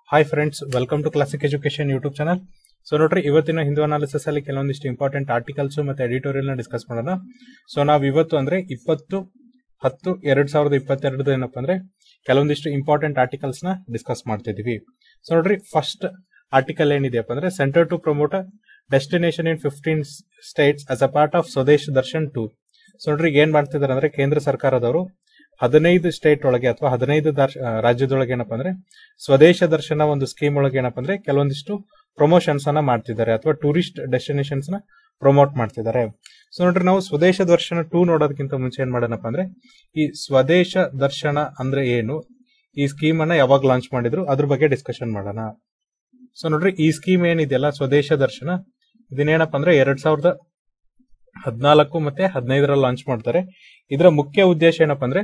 hi friends welcome to classic education YouTube channel so ನೋಡ್ರಿ ಇವತ್ತಿನ Hindu analysis ಅಲ್ಲಿ ಕೆಲವೊಂದಿಷ್ಟು ಇಂಪಾರ್ಟೆಂಟ್ ಆರ್ಟಿಕಲ್ಸ್ ಮತ್ತೆ ಎಡಿಟೋರಿಯಲ್ ನ ಡಿಸ್ಕಸ್ ಮಾಡೋಣ ಸೊ ನಾವು ಇವತ್ತು ಅಂದ್ರೆ ಇಪ್ಪತ್ತು ಹತ್ತು ಎರಡ್ ಸಾವಿರದ ಇಪ್ಪತ್ತೆರಡು ಏನಪ್ಪಾ ಅಂದ್ರೆ ಕೆಲವೊಂದಿಷ್ಟು ಇಂಪಾರ್ಟೆಂಟ್ ಆರ್ಟಿಕಲ್ಸ್ ನ ಡಿಸ್ಕಸ್ ಮಾಡ್ತಿದೀವಿ ಸೊ ನೋಡ್ರಿ ಫಸ್ಟ್ ಆರ್ಟಿಕಲ್ ಏನಿದೆಯಪ್ಪ ಅಂದ್ರೆ center to promote destination in fifteen states as a part of Swadesh Darshan two so ನೋಡ್ರಿ ಈಗ ಏನ್ ಮಾಡ್ತಿದಾರೆ ಅಂದ್ರೆ ಕೇಂದ್ರ ಸರ್ಕಾರದವರು ಹದಿನೈದು ಸ್ಟೇಟ್ ಒಳಗೆ ಅಥವಾ ಹದಿನೈದು ದರ್ಶ- ಆ, ರಾಜ್ಯದೊಳಗೆ ಏನಪ್ಪಾ ಅಂದ್ರೆ ಸ್ವದೇಶ ದರ್ಶನ ಒಂದು ಸ್ಕೀಮ್ ಒಳಗೆ ಏನಪ್ಪಾ ಅಂದ್ರೆ ಕೆಲವೊಂದಿಷ್ಟು ಪ್ರಮೋಷನ್ಸ್ ಅನ್ನ ಮಾಡ್ತಿದ್ದಾರೆ ಅಥವಾ ಟೂರಿಸ್ಟ್ ಡೆಸ್ಟಿನೇಷನ್ಸ್ ನ ಪ್ರಮೋಟ್ ಮಾಡ್ತಿದ್ದಾರೆ ಸೊ ನೋಡ್ರಿ ನಾವು ಸ್ವದೇಶ ದರ್ಶನ ಟೂ ನೋಡೋದಕ್ಕಿಂತ ಮುಂಚೆ ಏನ್ ಮಾಡೋಣಪ್ಪ ಅಂದ್ರೆ ಈ ಸ್ವದೇಶ ದರ್ಶನ ಅಂದ್ರೆ ಏನು ಈ ಸ್ಕೀಮ್ ಅನ್ನ ಯಾವಾಗ ಲಾಂಚ್ ಮಾಡಿದ್ರು ಅದ್ರ ಬಗ್ಗೆ ಡಿಸ್ಕಷನ್ ಮಾಡೋಣ ಸೊ ನೋಡ್ರಿ ಈ ಸ್ಕೀಮ್ ಏನಿದೆಯಲ್ಲ ಸ್ವದೇಶ ದರ್ಶನ ಇದನ್ನೇನಪ್ಪ ಅಂದ್ರೆ ಎರಡ್ ಸಾವಿರದ ಹದಿನಾಲ್ಕು ಮತ್ತೆ ಹದಿನೈದರಲ್ಲಿ ಲಾಂಚ್ ಮಾಡ್ತಾರೆ ಇದರ ಮುಖ್ಯ ಉದ್ದೇಶ ಏನಪ್ಪ ಅಂದ್ರೆ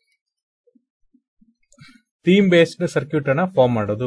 ಥೀಮ್ ಬೇಸ್ಡ್ ಸರ್ಕ್ಯೂಟ್ ಅನ್ನ ಫಾರ್ಮ್ ಮಾಡೋದು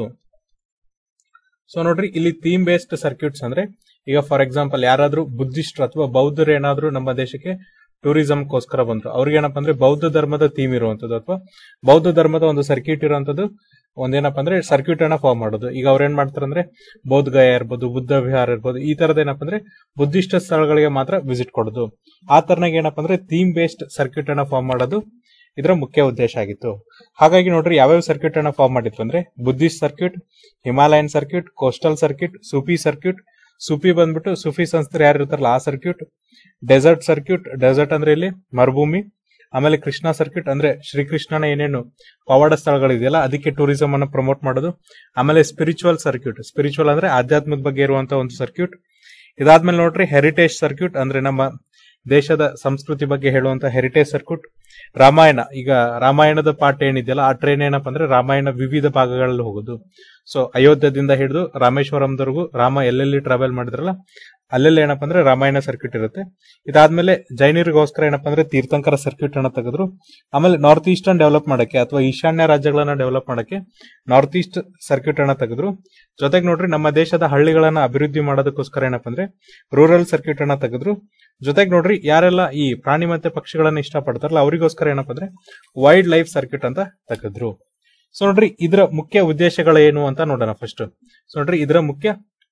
ಸೊ ನೋಡ್ರಿ ಇಲ್ಲಿ ಥೀಮ್ ಬೇಸ್ಡ್ ಸರ್ಕ್ಯೂಟ್ಸ್ ಅಂದ್ರೆ ಈಗ ಫಾರ್ ಎಕ್ಸಾಂಪಲ್ ಯಾರಾದ್ರೂ ಬುದ್ಧಿಸ್ಟ್ರು ಅಥವಾ ಬೌದ್ಧರು ಏನಾದ್ರೂ ನಮ್ಮ ದೇಶಕ್ಕೆ ಟೂರಿಸಂಗೋಸ್ಕರ ಬಂದ್ರು ಅವ್ರಿಗೆ ಏನಪ್ಪಾ ಅಂದ್ರೆ ಬೌದ್ಧ ಧರ್ಮದ ಥೀಮ್ ಇರುವಂತದ್ದು ಅಥವಾ ಬೌದ್ಧ ಧರ್ಮದ ಒಂದು ಸರ್ಕ್ಯೂಟ್ ಇರುವಂತದ್ದು ಒಂದೇನಪ್ಪ ಅಂದ್ರೆ ಸರ್ಕ್ಯೂಟ್ ಅನ್ನ ಫಾರ್ಮ್ ಮಾಡೋದು ಈಗ ಅವ್ರ ಏನ್ ಮಾಡ್ತಾರೆ ಅಂದ್ರೆ ಬೌದ್ಧ ಗಯ ಇರ್ಬೋದು ಬುದ್ಧ ವಿಹಾರ ಇರ್ಬೋದು ಈ ತರದ ಏನಪ್ಪ ಅಂದ್ರೆ ಬುದ್ಧಿಸ್ಟ್ ಸ್ಥಳಗಳಿಗೆ ಮಾತ್ರ ವಿಸಿಟ್ ಕೊಡೋದು ಆ ತರನಾಗ ಏನಪ್ಪ ಅಂದ್ರೆ ಥೀಮ್ ಬೇಸ್ಡ್ ಸರ್ಕ್ಯೂಟ್ ಅನ್ನ ಫಾರ್ಮ್ ಮಾಡೋದು ಇದರ ಮುಖ್ಯ ಉದ್ದೇಶ ಆಗಿತ್ತು ಹಾಗಾಗಿ ನೋಡ್ರಿ ಯಾವ್ಯಾವ ಸರ್ಕ್ಯೂಟ್ ಅನ್ನ ಫಾರ್ಮ್ ಮಾಡಿತ್ತು ಅಂದ್ರೆ Buddhist circuit Himalayan circuit coastal circuit Sufi circuit Sufi ಬಂದ್ಬಿಟ್ಟು ಸೂಫಿ ಸಂಸ್ಥೆ ಯಾರು ಇರ್ತಾರಲ್ಲ ಆ ಸರ್ಕ್ಯೂಟ್ ಡೆಸರ್ಟ್ ಸರ್ಕ್ಯೂಟ್ ಡೆಸರ್ಟ್ ಅಂದ್ರೆ ಇಲ್ಲಿ ಮರುಭೂಮಿ ಆಮೇಲೆ ಕೃಷ್ಣ ಸರ್ಕ್ಯೂಟ್ ಅಂದ್ರೆ ಶ್ರೀಕೃಷ್ಣನ ಏನೇನು ಪವಾಡ ಸ್ಥಳಗಳಿದೆಯಲ್ಲ ಅದಕ್ಕೆ ಟೂರಿಸಂ ಅನ್ನು ಪ್ರಮೋಟ್ ಮಾಡೋದು ಆಮೇಲೆ ಸ್ಪಿರಿಚುವಲ್ ಸರ್ಕ್ಯೂಟ್ ಸ್ಪಿರಿಚುವಲ್ ಅಂದ್ರೆ ಆಧ್ಯಾತ್ಮದ ಬಗ್ಗೆ ಇರುವಂತ ಒಂದು ಸರ್ಕ್ಯೂಟ್ ಇದಾದ್ಮೇಲೆ ನೋಡ್ರಿ ಹೆರಿಟೇಜ್ ಸರ್ಕ್ಯೂಟ್ ಅಂದ್ರೆ ನಮ್ಮ ದೇಶದ ಸಂಸ್ಕೃತಿ ಬಗ್ಗೆ ಹೇಳುವಂತ ಹೆರಿಟೇಜ್ ಸರ್ಕ್ಯೂಟ್ ರಾಮಾಯಣ ಈಗ ರಾಮಾಯಣದ ಪಾಠ ಏನಿದೆಯಲ್ಲ ಆ ಟ್ರೈನ್ ಏನಪ್ಪಾ ಅಂದ್ರೆ ರಾಮಾಯಣ ವಿವಿಧ ಭಾಗಗಳಲ್ಲಿ ಹೋಗೋದು ಸೊ ಅಯೋಧ್ಯದಿಂದ ಹಿಡಿದು ರಾಮೇಶ್ವರಂವರೆಗೂ ರಾಮ ಎಲ್ಲೆಲ್ಲಿ ಟ್ರಾವೆಲ್ ಮಾಡಿದ್ರಲ್ಲ ಅಲ್ಲೆಲ್ಲ ಏನಪ್ಪಾ ಅಂದ್ರೆ ರಾಮಾಯಣ ಸರ್ಕ್ಯೂಟ್ ಇರುತ್ತೆ ಇದಾದ್ಮೇಲೆ ಜೈನರಿಗೋಸ್ಕರ ಏನಪ್ಪಾ ಅಂದ್ರೆ ತೀರ್ಥಂಕರ ಸರ್ಕ್ಯೂಟ್ ಅನ್ನ ತೆಗೆದ್ರು ಆಮೇಲೆ ನಾರ್ತ್ ಈಸ್ಟರ್ನ್ ಡೆವಲಪ್ ಮಾಡಕ್ಕೆ ಅಥವಾ ಈಶಾನ್ಯ ರಾಜ್ಯಗಳನ್ನ ಡೆವಲಪ್ ಮಾಡಕ್ಕೆ ನಾರ್ತ್ ಈಸ್ಟ್ ಸರ್ಕ್ಯೂಟ್ ಅನ್ನ ತೆಗೆದ್ರು ಜೊತೆಗೆ ನೋಡ್ರಿ ನಮ್ಮ ದೇಶದ ಹಳ್ಳಿಗಳನ್ನ ಅಭಿವೃದ್ಧಿ ಮಾಡೋದಕ್ಕೋಸ್ಕರ ಏನಪ್ಪಾ ಅಂದ್ರೆ ರೂರಲ್ ಸರ್ಕ್ಯೂಟ್ ಅನ್ನ ತೆಗೆದ್ರು ಜೊತೆಗೆ ನೋಡ್ರಿ ಯಾರೆಲ್ಲ ಈ ಪ್ರಾಣಿ ಮತ್ತೆ ಪಕ್ಷಿಗಳನ್ನ ಇಷ್ಟಪಡ್ತಾರಲ್ಲ ಅವರಿಗೋಸ್ಕರ ಏನಪ್ಪಾ ಅಂದ್ರೆ ವೈಲ್ಡ್ ಲೈಫ್ ಸರ್ಕ್ಯೂಟ್ ಅಂತ ತೆಗೆದ್ರು ಸೊ ನೋಡ್ರಿ ಇದರ ಮುಖ್ಯ ಉದ್ದೇಶಗಳೇನು ಅಂತ ನೋಡೋಣ ಫಸ್ಟ್ ಸೊ ನೋಡ್ರಿ ಇದರ ಮುಖ್ಯ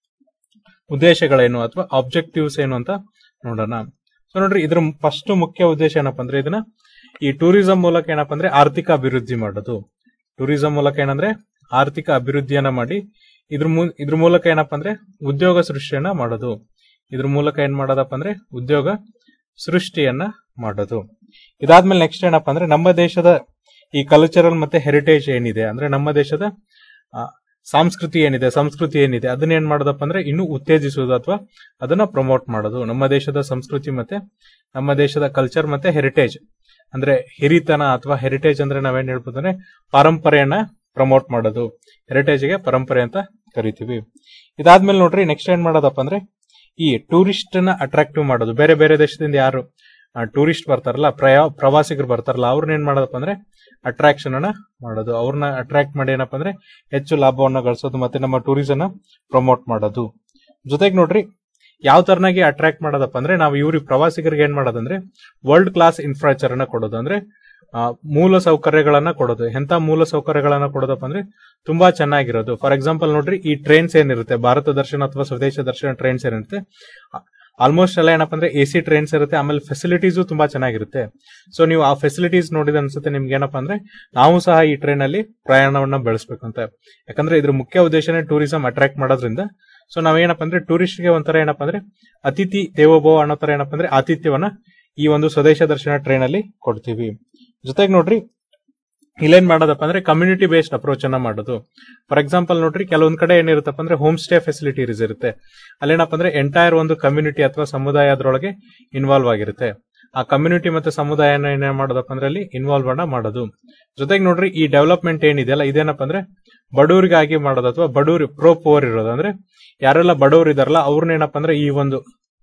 ಉದ್ದೇಶಗಳೇನು ಅಥವಾ ಆಬ್ಜೆಕ್ಟಿವ್ಸ್ ಏನು ಅಂತ ನೋಡೋಣ ಸೊ ನೋಡ್ರಿ ಇದ್ರ ಫಸ್ಟ್ ಮುಖ್ಯ ಉದ್ದೇಶ ಏನಪ್ಪಾ ಅಂದ್ರೆ ಇದನ್ನ ಈ ಟೂರಿಸಂ ಮೂಲಕ ಏನಪ್ಪಾ ಅಂದ್ರೆ ಆರ್ಥಿಕ ಅಭಿವೃದ್ಧಿ ಮಾಡೋದು ಟೂರಿಸಂ ಮೂಲಕ ಏನಂದ್ರೆ ಆರ್ಥಿಕ ಅಭಿವೃದ್ಧಿಯನ್ನ ಮಾಡಿ ಇದ್ರ ಮೂ- ಇದ್ರ ಮೂಲಕ ಏನಪ್ಪಾ ಅಂದ್ರೆ ಉದ್ಯೋಗ ಸೃಷ್ಟಿಯನ್ನ ಮಾಡೋದು ಇದ್ರ ಮೂಲಕ ಏನ್ ಮಾಡೋದಪ್ಪ ಅಂದ್ರೆ ಉದ್ಯೋಗ ಸೃಷ್ಟಿಯನ್ನ ಮಾಡೋದು ಇದಾದ್ಮೇಲೆ ನೆಕ್ಸ್ಟ್ ಏನಪ್ಪಾ ಅಂದ್ರೆ ನಮ್ಮ ದೇಶದ ಈ ಕಲ್ಚರಲ್ ಮತ್ತೆ ಹೆರಿಟೇಜ್ ಏನಿದೆ ಅಂದ್ರೆ ನಮ್ಮ ದೇಶದ ಆ, ಸಂಸ್ಕೃತಿ ಏನಿದೆ ಸಂಸ್ಕೃತಿ ಏನಿದೆ ಅದನ್ನ ಏನ್ ಮಾಡೋದಪ್ಪ ಅಂದ್ರೆ ಇನ್ನು ಉತ್ತೇಜಿಸುವುದು ಅಥವಾ ಅದನ್ನ ಪ್ರಮೋಟ್ ಮಾಡೋದು ನಮ್ಮ ದೇಶದ ಸಂಸ್ಕೃತಿ ಮತ್ತೆ ನಮ್ಮ ದೇಶದ ಕಲ್ಚರ್ ಮತ್ತೆ ಹೆರಿಟೇಜ್ ಅಂದ್ರೆ ಹಿರಿತನ ಅಥವಾ ಹೆರಿಟೇಜ್ ಅಂದ್ರೆ ನಾವೇನ್ ಹೇಳ್ಬೋದು ಅಂದ್ರೆ ಪರಂಪರೆಯನ್ನ ಪ್ರಮೋಟ್ ಮಾಡೋದು ಹೆರಿಟೇಜ್ ಗೆ ಪರಂಪರೆ ಅಂತ ಕರಿತೀವಿ ಇದಾದ್ಮೇಲೆ ನೋಡ್ರಿ ನೆಕ್ಸ್ಟ್ ಏನ್ ಮಾಡೋದಪ್ಪ ಅಂದ್ರೆ ಈ ಟೂರಿಸ್ಟ್ ನ ಅಟ್ರಾಕ್ಟಿವ್ ಮಾಡೋದು ಬೇರೆ ಬೇರೆ ದೇಶದಿಂದ ಯಾರು ಟೂರಿಸ್ಟ್ ಬರ್ತಾರಲ್ಲ ಪ್ರಯಾ ಪ್ರವಾಸಿಗರು ಬರ್ತಾರಲ್ಲ ಅವ್ರನ್ನ ಏನ್ ಮಾಡೋದಪ್ಪ ಅಂದ್ರೆ ಅಟ್ರಾಕ್ಷನ್ ಅನ್ನ ಮಾಡೋದು ಅವ್ರನ್ನ ಅಟ್ರಾಕ್ಟ್ ಮಾಡಿ ಏನಪ್ಪಾ ಅಂದ್ರೆ ಹೆಚ್ಚು ಲಾಭವನ್ನ ಗಳಿಸೋದು ಮತ್ತೆ ನಮ್ಮ ಟೂರಿಸಂ ಪ್ರಮೋಟ್ ಮಾಡೋದು ಜೊತೆಗೆ ನೋಡ್ರಿ ಯಾವ ತರನಾಗಿ ಅಟ್ರಾಕ್ಟ್ ಮಾಡೋದಪ್ಪ ಅಂದ್ರೆ ನಾವು ಇವ್ರಿಗೆ ಪ್ರವಾಸಿಗರಿಗೆ ಏನ್ ಮಾಡೋದಂದ್ರೆ ವರ್ಲ್ಡ್ ಕ್ಲಾಸ್ ಇನ್ಫ್ರಾಸ್ಟ್ರಕ್ಚರ್ ಅನ್ನ ಕೊಡೋದು ಅಂದ್ರೆ ಆ, ಮೂಲ ಸೌಕರ್ಯಗಳನ್ನ ಕೊಡೋದು ಎಂತ ಮೂಲ ಸೌಕರ್ಯಗಳನ್ನ ಕೊಡೋದಪ್ಪ ಅಂದ್ರೆ ತುಂಬಾ ಚೆನ್ನಾಗಿರೋದು ಫಾರ್ ಎಕ್ಸಾಂಪಲ್ ನೋಡ್ರಿ ಈ ಟ್ರೈನ್ಸ್ ಏನಿರುತ್ತೆ ಭಾರತ ದರ್ಶನ ಅಥವಾ ಸ್ವದೇಶ ದರ್ಶನ ಟ್ರೈನ್ಸ್ ಏನಿರುತ್ತೆ ಆಲ್ಮೋಸ್ಟ್ ಎಲ್ಲ ಏನಪ್ಪಾ ಅಂದ್ರೆ ಎ ಸಿ ಟ್ರೈನ್ಸ್ ಇರುತ್ತೆ ಆಮೇಲೆ ಫೆಸಿಲಿಟೀಸು ತುಂಬಾ ಚೆನ್ನಾಗಿರುತ್ತೆ ಸೊ ನೀವು ಆ ಫೆಸಿಲಿಟೀಸ್ ನೋಡಿದ ಅನ್ಸುತ್ತೆ ನಿಮ್ಗೆ ಏನಪ್ಪಾ ಅಂದ್ರೆ ನಾವು ಸಹ ಈ ಟ್ರೈನ್ ಅಲ್ಲಿ ಪ್ರಯಾಣವನ್ನ ಬೆಳೆಸ್ಬೇಕು ಅಂತ ಯಾಕಂದ್ರೆ ಇದ್ರ ಮುಖ್ಯ ಉದ್ದೇಶನೇ ಟೂರಿಸಂ ಅಟ್ರಾಕ್ಟ್ ಮಾಡೋದ್ರಿಂದ ಸೊ ನಾವೇನಪ್ಪ ಅಂದ್ರೆ ಟೂರಿಸ್ಟ್ ಗೆ ಒಂಥರ ಏನಪ್ಪಾ ಅಂದ್ರೆ ಅತಿಥಿ ದೇವೋಭವ ಅನ್ನೋ ತರ ಏನಪ್ಪಾ ಅಂದ್ರೆ ಆತಿಥ್ಯವನ್ನ ಈ ಒಂದು ಸ್ವದೇಶ ದರ್ಶನ ಟ್ರೈನ್ ಅಲ್ಲಿ ಕೊಡ್ತೀವಿ ಜೊತೆಗೆ ನೋಡ್ರಿ ಇಲ್ಲೇನ್ ಮಾಡೋದಪ್ಪ ಅಂದ್ರೆ ಕಮ್ಯುನಿಟಿ ಬೇಸ್ಡ್ ಅಪ್ರೋಚ್ ಅನ್ನ ಮಾಡೋದು ಫಾರ್ ಎಕ್ಸಾಂಪಲ್ ನೋಡ್ರಿ ಕೆಲವೊಂದ್ ಕಡೆ ಏನಿರುತ್ತಪ್ಪ ಅಂದ್ರೆ ಹೋಮ್ ಸ್ಟೇ ಫೆಸಿಲಿಟೀಸ್ ಇರುತ್ತೆ ಅಲ್ಲೇನಪ್ಪ ಅಂದ್ರೆ ಎಂಟೈರ್ ಒಂದು ಕಮ್ಯುನಿಟಿ ಅಥವಾ ಸಮುದಾಯ ಅದ್ರೊಳಗೆ ಇನ್ವಾಲ್ವ್ ಆಗಿರುತ್ತೆ ಆ ಕಮ್ಯುನಿಟಿ ಮತ್ತೆ ಸಮುದಾಯನ ಏನ್ ಮಾಡೋದಪ್ಪ ಅಂದ್ರೆ ಅಲ್ಲಿ ಇನ್ವಾಲ್ವ್ ಅನ್ನ ಮಾಡೋದು ಜೊತೆಗೆ ನೋಡ್ರಿ ಈ ಡೆವಲಪ್ಮೆಂಟ್ ಏನಿದೆಯಲ್ಲ ಇದೇನಪ್ಪ ಅಂದ್ರೆ ಬಡವರಿಗಾಗಿ ಮಾಡೋದು ಅಥವಾ ಬಡವ್ರು ಪ್ರೋ ಪೋರ್ ಇರೋದು ಅಂದ್ರೆ ಯಾರೆಲ್ಲ ಬಡವರು ಇದಾರಲ್ಲ ಅವ್ರನ್ನ ಏನಪ್ಪ ಅಂದ್ರೆ ಈ ಒಂದು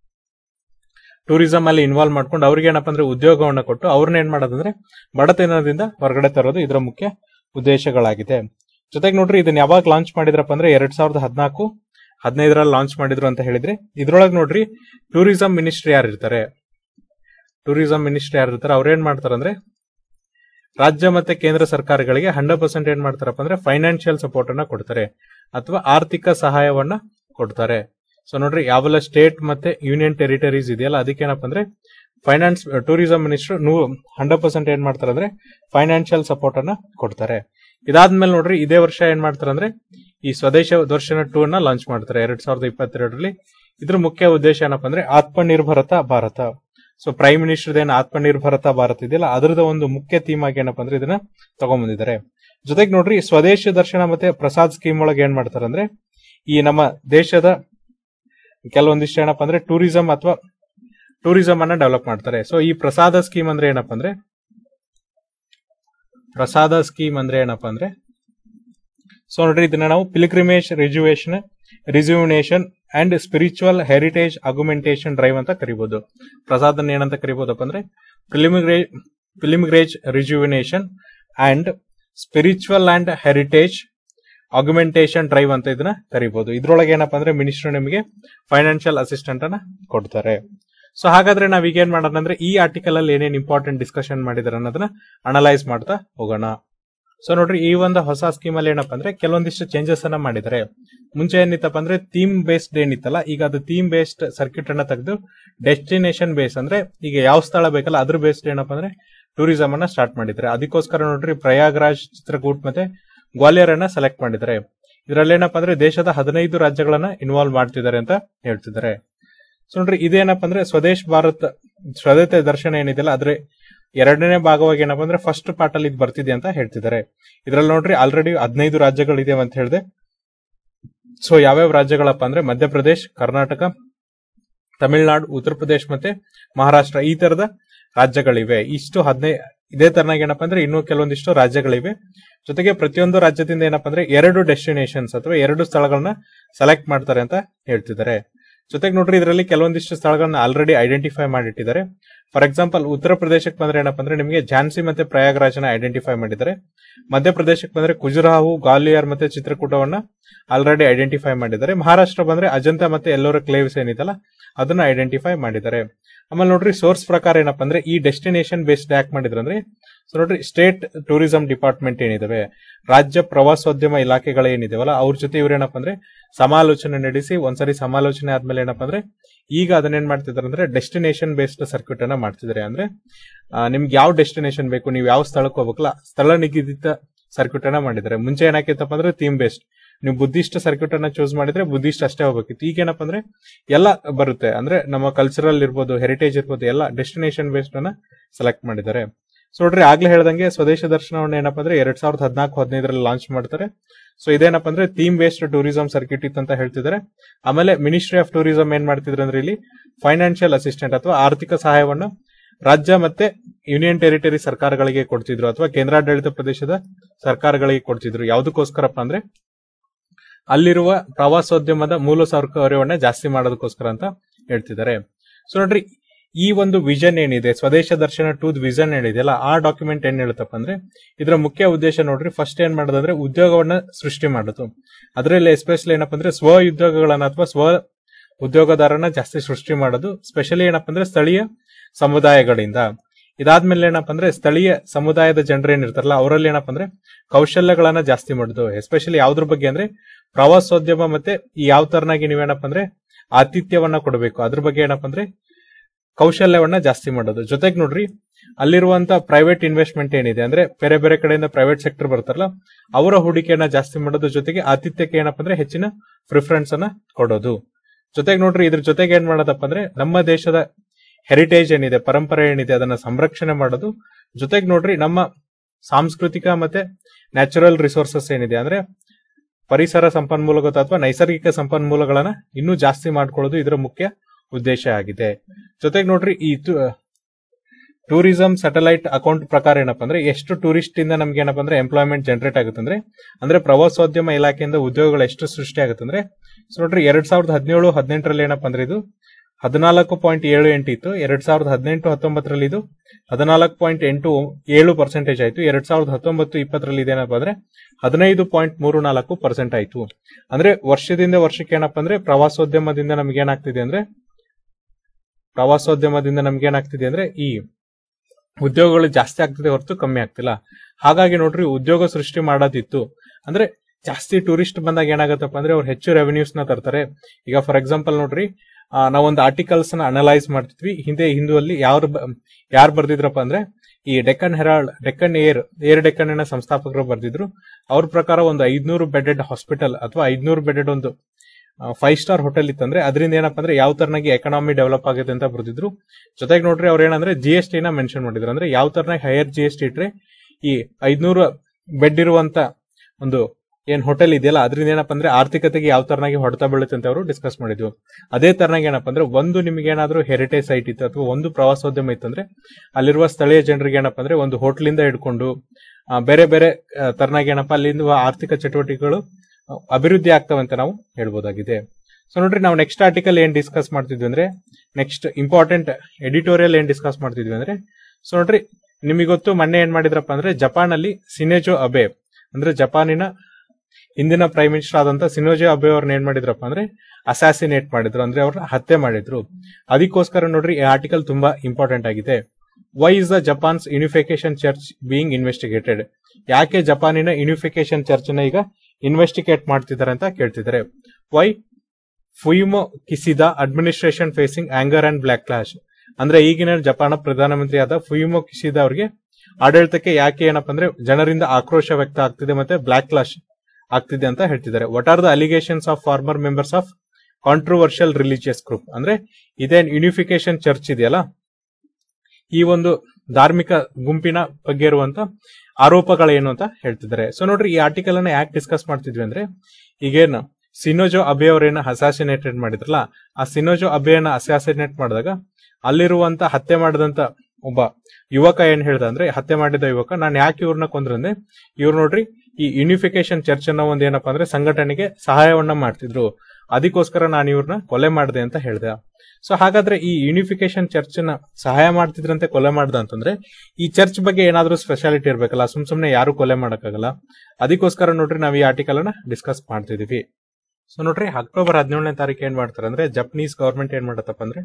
ಟೂರಿಸಂ ಅಲ್ಲಿ ಇನ್ವಾಲ್ವ್ ಮಾಡ್ಕೊಂಡು ಅವ್ರಿಗೆ ಏನಪ್ಪ ಅಂದ್ರೆ ಉದ್ಯೋಗವನ್ನ ಕೊಟ್ಟು ಅವ್ರನ್ನ ಏನ್ ಮಾಡೋದಂದ್ರೆ ಬಡತನದಿಂದ ಹೊರಗಡೆ ತರೋದು ಇದರ ಮುಖ್ಯ ಉದ್ದೇಶಗಳಾಗಿದೆ ಜೊತೆಗೆ ನೋಡ್ರಿ ಇದನ್ನ ಯಾವಾಗ ಲಾಂಚ್ ಮಾಡಿದ್ರಪ್ಪ ಅಂದ್ರೆ ಎರಡ್ ಸಾವಿರದ ಹದಿನಾಲ್ಕು ಹದಿನೈದರಲ್ಲಿ ಲಾಂಚ್ ಮಾಡಿದ್ರು ಅಂತ ಹೇಳಿದ್ರೆ ಇದ್ರೊಳಗೆ ನೋಡ್ರಿ ಟೂರಿಸಂ ಮಿನಿಸ್ಟ್ರಿ ಯಾರು ಇರ್ತಾರೆ ಟೂರಿಸಂ ಮಿನಿಸ್ಟ್ರಿ ಯಾರು ಇರ್ತಾರೆ ಅವ್ರೇನ್ ಮಾಡ್ತಾರೆ ಅಂದ್ರೆ ರಾಜ್ಯ ಮತ್ತೆ ಕೇಂದ್ರ ಸರ್ಕಾರಗಳಿಗೆ ಹಂಡ್ರೆಡ್ ಪರ್ಸೆಂಟ್ ಏನ್ ಮಾಡ್ತಾರಪ್ಪ ಅಂದ್ರೆ ಫೈನಾನ್ಷಿಯಲ್ ಸಪೋರ್ಟ್ ಅನ್ನ ಕೊಡ್ತಾರೆ ಅಥವಾ ಆರ್ಥಿಕ ಸಹಾಯವನ್ನ ಕೊಡ್ತಾರೆ ಸೊ ನೋಡ್ರಿ ಯಾವೆಲ್ಲ ಸ್ಟೇಟ್ ಮತ್ತೆ ಯೂನಿಯನ್ ಟೆರಿಟರೀಸ್ ಇದೆಯಲ್ಲ ಅದಕ್ಕೇನಪ್ಪ ಅಂದ್ರೆ finance tourism minister hundred percent ಏನ್ ಮಾಡ್ತಾರೆ ಅಂದ್ರೆ ಫೈನಾನ್ಷಿಯಲ್ ಸಪೋರ್ಟ್ ಅನ್ನ ಕೊಡ್ತಾರೆ ಇದಾದ್ಮೇಲೆ ನೋಡ್ರಿ ಇದೇ ವರ್ಷ ಏನ್ ಮಾಡ್ತಾರೆ ಅಂದ್ರೆ ಈ ಸ್ವದೇಶ ದರ್ಶನ ಟೂ ನ ಲಾಂಚ್ ಮಾಡ್ತಾರೆ ಎರಡ್ ಸಾವಿರದ ಇಪ್ಪತ್ತೆರಡರಲ್ಲಿ ಇದ್ರ ಮುಖ್ಯ ಉದ್ದೇಶ ಏನಪ್ಪಾ ಅಂದ್ರೆ Atmanirbhar Bharat so prime minister ಏನ್ ಆತ್ಮನಿರ್ಭರತ ಭಾರತ ಇದೆಯಲ್ಲ ಅದರದ ಒಂದು ಮುಖ್ಯ ಥೀಮ್ ಆಗಿ ಏನಪ್ಪಾ ಅಂದ್ರೆ ಇದನ್ನ ತಗೊಂಡ್ಬಂದಿದ್ದಾರೆ ಜೊತೆಗೆ ನೋಡ್ರಿ ಸ್ವದೇಶ ದರ್ಶನ ಮತ್ತೆ ಪ್ರಸಾದ್ ಸ್ಕೀಮ್ ಒಳಗೆ ಏನ್ ಮಾಡ್ತಾರೆ ಅಂದ್ರೆ ಈ ನಮ್ಮ ದೇಶದ ಕೆಲವೊಂದಿಷ್ಟು ಏನಪ್ಪಾ ಅಂದ್ರೆ ಟೂರಿಸಂ ಅಥವಾ ಟೂರಿಸಂ ಅನ್ನ ಡೆವಲಪ್ ಮಾಡ್ತಾರೆ ಸೊ ಈ ಪ್ರಸಾದ ಸ್ಕೀಮ್ ಅಂದ್ರೆ ಏನಪ್ಪಾ ಅಂದ್ರೆ ಪ್ರಸಾದ ಸ್ಕೀಮ್ ಅಂದ್ರೆ ಏನಪ್ಪಾ ಅಂದ್ರೆ ಸೊ ನೋಡ್ರಿ ಇದನ್ನ ನಾವು pilgrimage rejuvenation rejuvenation and spiritual heritage augmentation drive ಅಂತ ಕರಿಬಹುದು ಪ್ರಸಾದನ ಏನಂತ ಕರಿಬಹುದಪ್ಪ ಅಂದ್ರೆ pilgrimage pilgrimage rejuvenation and spiritual and heritage augmentation drive ಅಂತ ಇದನ್ನ ಕರಿಬಹುದು ಇದ್ರೊಳಗೆ ಏನಪ್ಪಾ ಅಂದ್ರೆ ಮಿನಿಸ್ಟರ್ ನಿಮಗೆ ಫೈನಾನ್ಷಿಯಲ್ ಅಸಿಸ್ಟೆಂಟ್ ಅನ್ನ ಕೊಡ್ತಾರೆ ಸೊ ಹಾಗಾದ್ರೆ ನಾವ್ ಈಗ ಏನ್ ಮಾಡೋಣ ಅಂದ್ರೆ ಈ ಆರ್ಟಿಕಲ್ ಅಲ್ಲಿ ಏನೇನ್ ಇಂಪಾರ್ಟೆಂಟ್ ಡಿಸ್ಕಷನ್ ಮಾಡಿದಾರೆ ಅನ್ನೋದನ್ನ ಅನಲೈಸ್ ಮಾಡ್ತಾ ಹೋಗೋಣ ಸೊ ನೋಡ್ರಿ ಈ ಒಂದು ಹೊಸ ಸ್ಕೀಮ್ ಅಲ್ಲಿ ಏನಪ್ಪಾ ಅಂದ್ರೆ ಕೆಲವೊಂದಿಷ್ಟು ಚೇಂಜಸ್ ಅನ್ನ ಮಾಡಿದ್ದಾರೆ ಮುಂಚೆ ಏನಿತ್ತಪ್ಪ ಅಂದ್ರೆ ಥೀಮ್ ಬೇಸ್ಡ್ ಏನಿತ್ತಲ್ಲ ಈಗ ಅದು ಥೀಮ್ ಬೇಸ್ಡ್ ಸರ್ಕ್ಯೂಟ್ ಅನ್ನ ತೆಗೆದು ಡೆಸ್ಟಿನೇಷನ್ ಬೇಸ್ ಅಂದ್ರೆ ಈಗ ಯಾವ ಸ್ಥಳ ಬೇಕಲ್ಲ ಅದ್ರ ಬೇಸ್ಡ್ ಏನಪ್ಪಾ ಅಂದ್ರೆ ಟೂರಿಸಂ ಅನ್ನ ಸ್ಟಾರ್ಟ್ ಮಾಡಿದ್ದಾರೆ ಅದಕ್ಕೋಸ್ಕರ ನೋಡ್ರಿ ಪ್ರಯಾಗ್ರಾಜ್ ಚಿತ್ರಕೂಟ್ ಮತ್ತೆ ಗ್ವಾಲಿಯರ್ ಅನ್ನ ಸೆಲೆಕ್ಟ್ ಮಾಡಿದ್ದಾರೆ ಇದ್ರಲ್ಲಿ ಏನಪ್ಪಾ ಅಂದ್ರೆ ದೇಶದ ಹದಿನೈದು ರಾಜ್ಯಗಳನ್ನ ಇನ್ವಾಲ್ವ್ ಮಾಡ್ತಿದ್ದಾರೆ ಅಂತ ಹೇಳ್ತಿದ್ದಾರೆ ಸೊ ನೋಡ್ರಿ ಇದೇನಪ್ಪ ಅಂದ್ರೆ ಸ್ವದೇಶ್ ಭಾರತ್ ಸ್ವದೇತ ದರ್ಶನ ಏನಿದೆಯಲ್ಲ ಅದ್ರ ಎರಡನೇ ಭಾಗವಾಗಿ ಏನಪ್ಪಾ ಅಂದ್ರೆ ಫಸ್ಟ್ ಪಾರ್ಟ್ ಅಲ್ಲಿ ಇದು ಬರ್ತಿದೆ ಅಂತ ಹೇಳ್ತಿದ್ದಾರೆ ಇದ್ರಲ್ಲಿ ನೋಡ್ರಿ ಆಲ್ರೆಡಿ ಹದಿನೈದು ರಾಜ್ಯಗಳಿದೆ ಅಂತ ಹೇಳಿದೆ ಸೊ ಯಾವ್ಯಾವ ರಾಜ್ಯಗಳಪ್ಪ ಅಂದ್ರೆ ಮಧ್ಯಪ್ರದೇಶ್ ಕರ್ನಾಟಕ ತಮಿಳುನಾಡು ಉತ್ತರ ಪ್ರದೇಶ್ ಮತ್ತೆ ಮಹಾರಾಷ್ಟ್ರ ಈ ತರದ ರಾಜ್ಯಗಳಿವೆ ಇಷ್ಟು ಹದಿನೈ ಇದೇ ತರನಾಗಿ ಏನಪ್ಪಾ ಅಂದ್ರೆ ಇನ್ನೂ ಕೆಲವೊಂದಿಷ್ಟು ರಾಜ್ಯಗಳಿವೆ ಜೊತೆಗೆ ಪ್ರತಿಯೊಂದು ರಾಜ್ಯದಿಂದ ಏನಪ್ಪಾ ಅಂದ್ರೆ ಎರಡು ಡೆಸ್ಟಿನೇಷನ್ಸ್ ಅಥವಾ ಎರಡು ಸ್ಥಳಗಳನ್ನ ಸೆಲೆಕ್ಟ್ ಮಾಡ್ತಾರೆ ಅಂತ ಹೇಳ್ತಿದ್ದಾರೆ ಜೊತೆಗೆ ನೋಡ್ರಿ ಇದರಲ್ಲಿ ಕೆಲವೊಂದಿಷ್ಟು ಸ್ಥಳಗಳನ್ನ ಆಲ್ರೆಡಿ ಐಡೆಂಟಿಫೈ ಮಾಡಿಟ್ಟಿದ್ದಾರೆ ಫಾರ್ ಎಕ್ಸಾಂಪಲ್ ಉತ್ತರ ಪ್ರದೇಶಕ್ಕೆ ಬಂದ್ರೆ ಏನಪ್ಪಾ ಅಂದ್ರೆ ನಿಮಗೆ ಝಾನ್ಸಿ ಮತ್ತೆ ಪ್ರಯಾಗ್ರಾಜ್ನ ಐಡೆಂಟಿಫೈ ಮಾಡಿದ್ದಾರೆ ಮಧ್ಯಪ್ರದೇಶಕ್ಕೆ ಬಂದ್ರೆ ಖುಜುರಾಹು ಗ್ವಾಲಿಯರ್ ಮತ್ತೆ ಚಿತ್ರಕೂಟವನ್ನ ಆಲ್ರೆಡಿ ಐಡೆಂಟಿಫೈ ಮಾಡಿದ್ದಾರೆ ಮಹಾರಾಷ್ಟ್ರ ಬಂದ್ರೆ ಅಜಂತಾ ಮತ್ತೆ ಎಲ್ಲೋರ ಕ್ಲೇವ್ಸ್ ಏನಿದೆಲ್ಲ ಅದನ್ನ ಐಡೆಂಟಿಫೈ ಮಾಡಿದ್ದಾರೆ ಆಮೇಲೆ ನೋಡ್ರಿ ಸೋರ್ಸ್ ಪ್ರಕಾರ ಏನಪ್ಪಾ ಅಂದ್ರೆ ಈ ಡೆಸ್ಟಿನೇಷನ್ ಬೇಸ್ಡ್ ಯಾಕೆ ಮಾಡಿದ್ರು ಅಂದ್ರೆ ಸೊ ನೋಡ್ರಿ ಸ್ಟೇಟ್ ಟೂರಿಸಂ ಡಿಪಾರ್ಟ್ಮೆಂಟ್ ಏನಿದಾವೆ ರಾಜ್ಯ ಪ್ರವಾಸೋದ್ಯಮ ಇಲಾಖೆಗಳು ಏನಿದಾವಲ್ಲ ಅವ್ರ ಜೊತೆ ಇವ್ರೇನಪ್ಪ ಅಂದ್ರೆ ಸಮಾಲೋಚನೆ ನಡೆಸಿ ಒಂದ್ಸರಿ ಸಮಾಲೋಚನೆ ಆದ್ಮೇಲೆ ಏನಪ್ಪಾ ಅಂದ್ರೆ ಈಗ ಅದನ್ನೇನ್ ಮಾಡ್ತಿದಾರೆ ಅಂದ್ರೆ ಡೆಸ್ಟಿನೇಷನ್ ಬೇಸ್ಡ್ ಸರ್ಕ್ಯೂಟ್ ಅನ್ನ ಮಾಡ್ತಿದ್ದಾರೆ ಅಂದ್ರೆ ಆ, ನಿಮ್ಗೆ ಯಾವ ಡೆಸ್ಟಿನೇಷನ್ ಬೇಕು ನೀವು ಯಾವ ಸ್ಥಳಕ್ಕೆ ಹೋಗ್ಬೇಕಲ್ಲ ಸ್ಥಳ ನಿಗದಿತ ಸರ್ಕ್ಯೂಟ್ ಅನ್ನ ಮಾಡಿದ್ದಾರೆ ಮುಂಚೆ ಏನಾಕಿತ್ತಪ್ಪ ಅಂದ್ರೆ ಥೀಮ್ ಬೇಸ್ಡ್ ನೀವು ಬುದ್ಧಿಸ್ಟ್ ಸರ್ಕ್ಯೂಟ್ ಅನ್ನ ಚೂಸ್ ಮಾಡಿದ್ರೆ ಬುದ್ಧಿಸ್ಟ್ ಅಷ್ಟೇ ಹೋಗ್ಬೇಕಿತ್ತು ಈಗ ಏನಪ್ಪ ಅಂದ್ರೆ ಎಲ್ಲ ಬರುತ್ತೆ ಅಂದ್ರೆ ನಮ್ಮ ಕಲ್ಚರಲ್ ಇರ್ಬೋದು ಹೆರಿಟೇಜ್ ಇರ್ಬೋದು ಎಲ್ಲ ಡೆಸ್ಟಿನೇಷನ್ ಬೇಸ್ಡ್ ಅನ್ನ ಸೆಲೆಕ್ಟ್ ಮಾಡಿದ್ದಾರೆ ಸೊ ನೋಡ್ರಿ ಆಗ್ಲೇ ಹೇಳ್ದಂಗೆ ಸ್ವದೇಶ ದರ್ಶನವನ್ನ ಏನಪ್ಪಾ ಅಂದ್ರೆ ಎರಡ್ ಸಾವಿರದ ಹದಿನಾಲ್ಕು ಹದಿನೈದರಲ್ಲಿ ಲಾಂಚ್ ಮಾಡ್ತಾರೆ ಸೊ ಇದೇನಪ್ಪ ಅಂದ್ರೆ ಥೀಮ್ ಬೇಸ್ಡ್ ಟೂರಿಸಂ ಸರ್ಕ್ಯೂಟ್ ಇತ್ತು ಅಂತ ಹೇಳ್ತಿದ್ದಾರೆ ಆಮೇಲೆ ಮಿನಿಸ್ಟ್ರಿ ಆಫ್ ಟೂರಿಸಂ ಏನ್ ಮಾಡ್ತಿದ್ರು ಅಂದ್ರೆ ಇಲ್ಲಿ ಫೈನಾನ್ಷಿಯಲ್ ಅಸಿಸ್ಟೆಂಟ್ ಅಥವಾ ಆರ್ಥಿಕ ಸಹಾಯವನ್ನು ರಾಜ್ಯ ಮತ್ತೆ ಯೂನಿಯನ್ ಟೆರಿಟರಿ ಸರ್ಕಾರಗಳಿಗೆ ಕೊಡ್ತಿದ್ರು ಅಥವಾ ಕೇಂದ್ರಾಡಳಿತ ಪ್ರದೇಶದ ಸರ್ಕಾರಗಳಿಗೆ ಕೊಡ್ತಿದ್ರು ಯಾವುದಕ್ಕೋಸ್ಕರಪ್ಪ ಅಂದ್ರೆ ಅಲ್ಲಿರುವ ಪ್ರವಾಸೋದ್ಯಮದ ಮೂಲ ಸೌಕರ್ಯವನ್ನ ಜಾಸ್ತಿ ಮಾಡೋದಕ್ಕೋಸ್ಕರ ಅಂತ ಹೇಳ್ತಿದ್ದಾರೆ ಸೊ ನೋಡ್ರಿ ಈ ಒಂದು ವಿಷನ್ ಏನಿದೆ ಸ್ವದೇಶ ದರ್ಶನ ಟೂ ವಿಷನ್ ಏನಿದೆಯಲ್ಲ ಆ ಡಾಕ್ಯುಮೆಂಟ್ ಏನ್ ಹೇಳುತ್ತಪ್ಪ ಅಂದ್ರೆ ಇದರ ಮುಖ್ಯ ಉದ್ದೇಶ ನೋಡ್ರಿ ಫಸ್ಟ್ ಏನ್ ಮಾಡೋದಂದ್ರೆ ಉದ್ಯೋಗವನ್ನ ಸೃಷ್ಟಿ ಮಾಡೋದು ಅದರಲ್ಲಿ ಎಸ್ಪೆಷಲಿ ಏನಪ್ಪ ಅಂದ್ರೆ ಸ್ವ ಉದ್ಯೋಗಗಳನ್ನ ಅಥವಾ ಸ್ವ ಉದ್ಯೋಗದಾರನ ಜಾಸ್ತಿ ಸೃಷ್ಟಿ ಮಾಡೋದು ಸ್ಪೆಷಲಿ ಏನಪ್ಪ ಅಂದ್ರೆ ಸ್ಥಳೀಯ ಸಮುದಾಯಗಳಿಂದ ಇದಾದ್ಮೇಲೆ ಏನಪ್ಪ ಅಂದ್ರೆ ಸ್ಥಳೀಯ ಸಮುದಾಯದ ಜನರು ಏನಿರ್ತಾರಲ್ಲ ಅವರಲ್ಲಿ ಏನಪ್ಪ ಅಂದ್ರೆ ಕೌಶಲ್ಯಗಳನ್ನ ಜಾಸ್ತಿ ಮಾಡೋದು ಎಸ್ಪೆಷಲಿ ಯಾವ್ದ್ರ ಬಗ್ಗೆ ಅಂದ್ರೆ ಪ್ರವಾಸೋದ್ಯಮ ಮತ್ತೆ ಈ ಯಾವ ತರನಾಗಿ ನೀವೇನಪ್ಪ ಅಂದ್ರೆ ಆತಿಥ್ಯವನ್ನ ಕೊಡಬೇಕು ಅದ್ರ ಬಗ್ಗೆ ಏನಪ್ಪ ಅಂದ್ರೆ ಕೌಶಲ್ಯವನ್ನ ಜಾಸ್ತಿ ಮಾಡೋದು ಜೊತೆಗೆ ನೋಡ್ರಿ ಅಲ್ಲಿರುವಂತ ಪ್ರೈವೇಟ್ ಇನ್ವೆಸ್ಟ್ಮೆಂಟ್ ಏನಿದೆ ಅಂದ್ರೆ ಬೇರೆ ಬೇರೆ ಕಡೆಯಿಂದ ಪ್ರೈವೇಟ್ ಸೆಕ್ಟರ್ ಬರ್ತಾರಲ್ಲ ಅವರ ಹೂಡಿಕೆಯನ್ನ ಜಾಸ್ತಿ ಮಾಡೋದು ಜೊತೆಗೆ ಆತಿಥ್ಯಕ್ಕೆ ಏನಪ್ಪ ಅಂದ್ರೆ ಹೆಚ್ಚಿನ ಪ್ರಿಫರೆನ್ಸ್ ಅನ್ನ ಕೊಡೋದು ಜೊತೆಗೆ ನೋಡ್ರಿ ಇದ್ರ ಜೊತೆಗೆ ಏನ್ ಮಾಡೋದಪ್ಪ ಅಂದ್ರೆ ನಮ್ಮ ದೇಶದ ಹೆರಿಟೇಜ್ ಏನಿದೆ ಪರಂಪರೆ ಏನಿದೆ ಅದನ್ನ ಸಂರಕ್ಷಣೆ ಮಾಡೋದು ಜೊತೆಗೆ ನೋಡ್ರಿ ನಮ್ಮ ಸಾಂಸ್ಕೃತಿಕ ಮತ್ತೆ ನ್ಯಾಚುರಲ್ ರಿಸೋರ್ಸಸ್ ಏನಿದೆ ಅಂದ್ರೆ ಪರಿಸರ ಸಂಪನ್ಮೂಲಗಳು ಅಥವಾ ನೈಸರ್ಗಿಕ ಸಂಪನ್ಮೂಲಗಳನ್ನ ಇನ್ನೂ ಜಾಸ್ತಿ ಮಾಡ್ಕೊಳ್ಳೋದು ಇದರ ಮುಖ್ಯ ಉದ್ದೇಶ ಆಗಿದೆ ಜೊತೆಗೆ ನೋಡ್ರಿ ಈ ಟೂರಿಸಂ ಸ್ಯಾಟಲೈಟ್ ಅಕೌಂಟ್ ಪ್ರಕಾರ ಏನಪ್ಪಾ ಅಂದ್ರೆ ಎಷ್ಟು ಟೂರಿಸ್ಟ್ ಇಂದ ನಮ್ಗೆ ಏನಪ್ಪಾ ಅಂದ್ರೆ ಎಂಪ್ಲಾಯ್ಮೆಂಟ್ ಜನರೇಟ್ ಆಗುತ್ತೆ ಅಂದ್ರೆ ಅಂದ್ರೆ ಪ್ರವಾಸೋದ್ಯಮ ಇಲಾಖೆಯಿಂದ ಉದ್ಯೋಗಗಳು ಎಷ್ಟು ಸೃಷ್ಟಿ ಆಗುತ್ತೆ ಅಂದ್ರೆ ಸೊ ನೋಡ್ರಿ ಎರಡ್ ಸಾವಿರದ ಹದಿನೇಳು ಹದಿನೆಂಟರಲ್ಲಿ ಏನಪ್ಪಾ ಅಂದ್ರೆ ಇದು ಹದಿನಾಲ್ಕು ಪಾಯಿಂಟ್ ಏಳು ಎಂಟು ಇತ್ತು ಎರಡ್ ಸಾವಿರದ ಹದಿನೆಂಟು ಹತ್ತೊಂಬತ್ತರಲ್ಲಿ ಇದು ಹದಿನಾಲ್ಕು ಪಾಯಿಂಟ್ ಎಂಟು ಏಳು ಪರ್ಸೆಂಟೇಜ್ ಆಯ್ತು ಎರಡ್ ಸಾವಿರದ ಹತ್ತೊಂಬತ್ತು ಇಪ್ಪತ್ತರಲ್ಲಿ ಇದೇನಪ್ಪ ಅಂದ್ರೆ ಹದಿನೈದು ಪಾಯಿಂಟ್ ಮೂರು ನಾಲ್ಕು ಪರ್ಸೆಂಟ್ ಆಯ್ತು ಅಂದ್ರೆ ವರ್ಷದಿಂದ ವರ್ಷಕ್ಕೆ ಏನಪ್ಪಾ ಅಂದ್ರೆ ಪ್ರವಾಸೋದ್ಯಮದಿಂದ ನಮ್ಗೆ ಏನಾಗ್ತಿದೆ ಅಂದ್ರೆ ಪ್ರವಾಸೋದ್ಯಮದಿಂದ ನಮ್ಗೆ ಏನಾಗ್ತಿದೆ ಅಂದ್ರೆ ಈ ಉದ್ಯೋಗಗಳು ಜಾಸ್ತಿ ಆಗ್ತಿದೆ ಹೊರತು ಕಮ್ಮಿ ಆಗ್ತಿಲ್ಲ ಹಾಗಾಗಿ ನೋಡ್ರಿ ಉದ್ಯೋಗ ಸೃಷ್ಟಿ ಮಾಡೋದಿತ್ತು ಅಂದ್ರೆ ಜಾಸ್ತಿ ಟೂರಿಸ್ಟ್ ಬಂದಾಗ ಏನಾಗತ್ತಪ್ಪ ಅಂದ್ರೆ ಅವ್ರು ಹೆಚ್ಚು ರೆವೆನ್ಯೂಸ್ ನ ತರ್ತಾರೆ ಈಗ ಫಾರ್ ಎಕ್ಸಾಂಪಲ್ ನೋಡ್ರಿ ಆ, ನಾವೊಂದು ಆರ್ಟಿಕಲ್ಸ್ ನ ಅನಲೈಸ್ ಮಾಡ್ತಿದ್ವಿ ಹಿಂದೆ ಹಿಂದುವಲ್ಲಿ ಯಾರು ಯಾರು ಬರ್ದಿದ್ರಪ್ಪ ಅಂದ್ರೆ ಈ Deccan Herald Deccan Air Air Deccan ಸಂಸ್ಥಾಪಕರು ಬರ್ದಿದ್ರು ಅವ್ರ ಪ್ರಕಾರ ಒಂದು ಐದ್ನೂರು ಬೆಡೆಡ್ ಹಾಸ್ಪಿಟಲ್ ಅಥವಾ ಐದ್ನೂರು ಬೆಡೆಡ್ ಒಂದು ಫೈವ್ ಸ್ಟಾರ್ ಹೋಟೆಲ್ ಇತ್ತಂದ್ರೆ ಅದರಿಂದ ಏನಪ್ಪ ಅಂದ್ರೆ ಯಾವ ತರನಾಗಿ ಎಕನಾಮಿ ಡೆವಲಪ್ ಆಗುತ್ತೆ ಅಂತ ಬರ್ದಿದ್ರು ಜೊತೆಗೆ ನೋಡ್ರಿ ಅವ್ರು ಏನಂದ್ರೆ ಜಿ ಎಸ್ ಟಿನ ಮೆನ್ಷನ್ ಮಾಡಿದ್ರು ಅಂದ್ರೆ ಯಾವ ತರನಾಗಿ ಹೈಯರ್ ಜಿ ಎಸ್ ಟಿ ಇಟ್ರೆ ಈ ಐದ್ನೂರು ಬೆಡ್ ಇರುವಂತ ಒಂದು ಏನ್ ಹೋಟೆಲ್ ಇದೆಯಲ್ಲ ಅದರಿಂದ ಏನಪ್ಪ ಅಂದ್ರೆ ಆರ್ಥಿಕತೆಗೆ ಯಾವ ತರನಾಗಿ ಹೊಡೆತ ಬೀಳುತ್ತೆ ಅಂತ ಅವರು ಡಿಸ್ಕಸ್ ಮಾಡಿದ್ವು ಅದೇ ತರನಾಗಿ ಏನಪ್ಪ ಅಂದ್ರೆ ಒಂದು ನಿಮಗೆ ಏನಾದ್ರೂ ಹೆರಿಟೇಜ್ ಸೈಟ್ ಇತ್ತು ಅಥವಾ ಒಂದು ಪ್ರವಾಸೋದ್ಯಮ ಇತ್ತಂದ್ರೆ ಅಲ್ಲಿರುವ ಸ್ಥಳೀಯ ಜನರಿಗೆ ಏನಪ್ಪ ಅಂದ್ರೆ ಒಂದು ಹೋಟ್ಲಿಂದ ಹಿಡ್ಕೊಂಡು ಆ, ಬೇರೆ ಬೇರೆ ಆ, ತರನಾಗಿ ಏನಪ್ಪ ಅಲ್ಲಿಂದ ಆರ್ಥಿಕ ಚಟುವಟಿಕೆಗಳು ಆ, ಅಭಿವೃದ್ಧಿ ಆಗ್ತವೆ ಅಂತ ನಾವು ಹೇಳ್ಬೋದಾಗಿದೆ ಸೊ ನೋಡ್ರಿ ನಾವು ನೆಕ್ಸ್ಟ್ ಆರ್ಟಿಕಲ್ ಏನ್ ಡಿಸ್ಕಸ್ ಮಾಡ್ತಿದ್ವಿ ಅಂದ್ರೆ ನೆಕ್ಸ್ಟ್ ಇಂಪಾರ್ಟೆಂಟ್ ಎಡಿಟೋರಿಯಲ್ ಏನ್ ಡಿಸ್ಕಸ್ ಮಾಡ್ತಿದ್ವಿ ಅಂದ್ರೆ ಸೊ ನೋಡ್ರಿ ನಿಮಗೆ ಗೊತ್ತು ಮೊನ್ನೆ ಏನ್ ಮಾಡಿದ್ರಪ್ಪ ಅಂದ್ರೆ ಜಪಾನ್ ಅಲ್ಲಿ ಸಿನೆಜೋ ಅಬೆ ಅಂದ್ರೆ ಜಪಾನಿನ ಹಿಂದಿನ ಪ್ರೈಮ್ ಮಿನಿಸ್ಟರ್ ಆದಂತ ಸಿನೋಜೆ ಅಬೆ ಅವ್ರನ್ನ ಏನ್ ಮಾಡಿದ್ರಪ್ಪ ಅಂದ್ರೆ ಅಸಾಸಿನೇಟ್ ಮಾಡಿದ್ರು ಅಂದ್ರೆ ಅವ್ರನ್ನ ಹತ್ಯೆ ಮಾಡಿದ್ರು ಅದಕ್ಕೋಸ್ಕರ ನೋಡ್ರಿ ಈ ಆರ್ಟಿಕಲ್ ತುಂಬಾ ಇಂಪಾರ್ಟೆಂಟ್ ಆಗಿದೆ why is the Japan's unification church being investigated ಯಾಕೆ ಜಪಾನಿನ ಯುನಿಫಿಕೇಶನ್ ಚರ್ಚ್ ನ ಈಗ ಇನ್ವೆಸ್ಟಿಗೇಟ್ ಮಾಡ್ತಿದ್ದಾರೆ ಅಂತ ಕೇಳ್ತಿದ್ದಾರೆ why Fumio Kishida administration facing anger and backlash ಅಂದ್ರೆ ಈಗಿನ ಜಪಾನ್ ಪ್ರಧಾನಮಂತ್ರಿ ಆದ ಫುಯುಮೊ ಕಿಸಿದ ಅವರಿಗೆ ಆಡಳಿತಕ್ಕೆ ಯಾಕೆ ಏನಪ್ಪ ಅಂದ್ರೆ ಜನರಿಂದ ಆಕ್ರೋಶ ವ್ಯಕ್ತ ಆಗ್ತಿದೆ ಮತ್ತೆ ಬ್ಲಾಕ್ ಕ್ಲಾಶ್ ಆಗ್ತಿದೆ ಅಂತ ಹೇಳ್ತಿದ್ದಾರೆ what are the allegations of former members of controversial religious group ಅಂದ್ರೆ ಇದೇನ್ ಯುನಿಫಿಕೇಶನ್ ಚರ್ಚ್ ಇದೆಯಲ್ಲ ಈ ಒಂದು ಧಾರ್ಮಿಕ ಗುಂಪಿನ ಬಗ್ಗೆ ಇರುವಂತ ಆರೋಪಗಳೇನು ಅಂತ ಹೇಳ್ತಿದ್ದಾರೆ ಸೊ ನೋಡ್ರಿ ಈ ಆರ್ಟಿಕಲ್ ಅನ್ನ ಯಾಕೆ ಡಿಸ್ಕಸ್ ಮಾಡ್ತಿದ್ವಿ ಅಂದ್ರೆ ಈಗೇನು ಸಿನೋಜೋ ಅಬೆ ಅವರೇನ ಅಸಾಸಿನೇಟೆಡ್ ಮಾಡಿದ್ರಲ್ಲ ಆ ಸಿನೋಜೋ ಅಬೆಯನ್ನ ಅಸಾಸಿನೇಟ್ ಮಾಡಿದಾಗ ಅಲ್ಲಿರುವಂತ ಹತ್ಯೆ ಮಾಡಿದಂತ ಒಬ್ಬ ಯುವಕ ಏನ್ ಹೇಳ್ದ ಅಂದ್ರೆ ಹತ್ಯೆ ಮಾಡಿದ ಯುವಕ ನಾನು ಯಾಕೆ ಇವ್ರನ್ನ ಕೊಂದ್ರಂದ್ರೆ ಇವ್ರು ನೋಡ್ರಿ ಈ ಯುನಿಫಿಕೇಶನ್ ಚರ್ಚ್ ಅನ್ನೋ ಒಂದ್ ಏನಪ್ಪಾ ಅಂದ್ರೆ ಸಂಘಟನೆಗೆ ಸಹಾಯವನ್ನ ಮಾಡ್ತಿದ್ರು ಅದಕ್ಕೋಸ್ಕರ ನಾನು ಇವ್ರನ್ನ ಕೊಲೆ ಮಾಡಿದೆ ಅಂತ ಹೇಳ್ದೆ ಸೊ ಹಾಗಾದ್ರೆ ಈ ಯುನಿಫಿಕೇಶನ್ ಚರ್ಚ್ ನ ಸಹಾಯ ಮಾಡ್ತಿದ್ರಂತೆ ಕೊಲೆ ಮಾಡ್ದ ಅಂತಂದ್ರೆ ಈ ಚರ್ಚ್ ಬಗ್ಗೆ ಏನಾದ್ರೂ ಸ್ಪೆಷಾಲಿಟಿ ಇರ್ಬೇಕಲ್ಲ ಸುಮ್ ಸುಮ್ನೆ ಯಾರು ಕೊಲೆ ಮಾಡಕ್ಕಾಗಲ್ಲ ಅದಕ್ಕೋಸ್ಕರ ನೋಡ್ರಿ ನಾವು ಈ ಆರ್ಟಿಕಲ್ ಅನ್ನ ಡಿಸ್ಕಸ್ ಮಾಡ್ತಿದೀವಿ ಸೊ ನೋಡ್ರಿ ಅಕ್ಟೋಬರ್ ಹದಿನೇಳನೇ ತಾರೀಕು ಏನ್ ಮಾಡ್ತಾರೆ ಅಂದ್ರೆ ಜಪನೀಸ್ ಗವರ್ಮೆಂಟ್ ಏನ್ ಮಾಡತ್ತಪ್ಪ ಅಂದ್ರೆ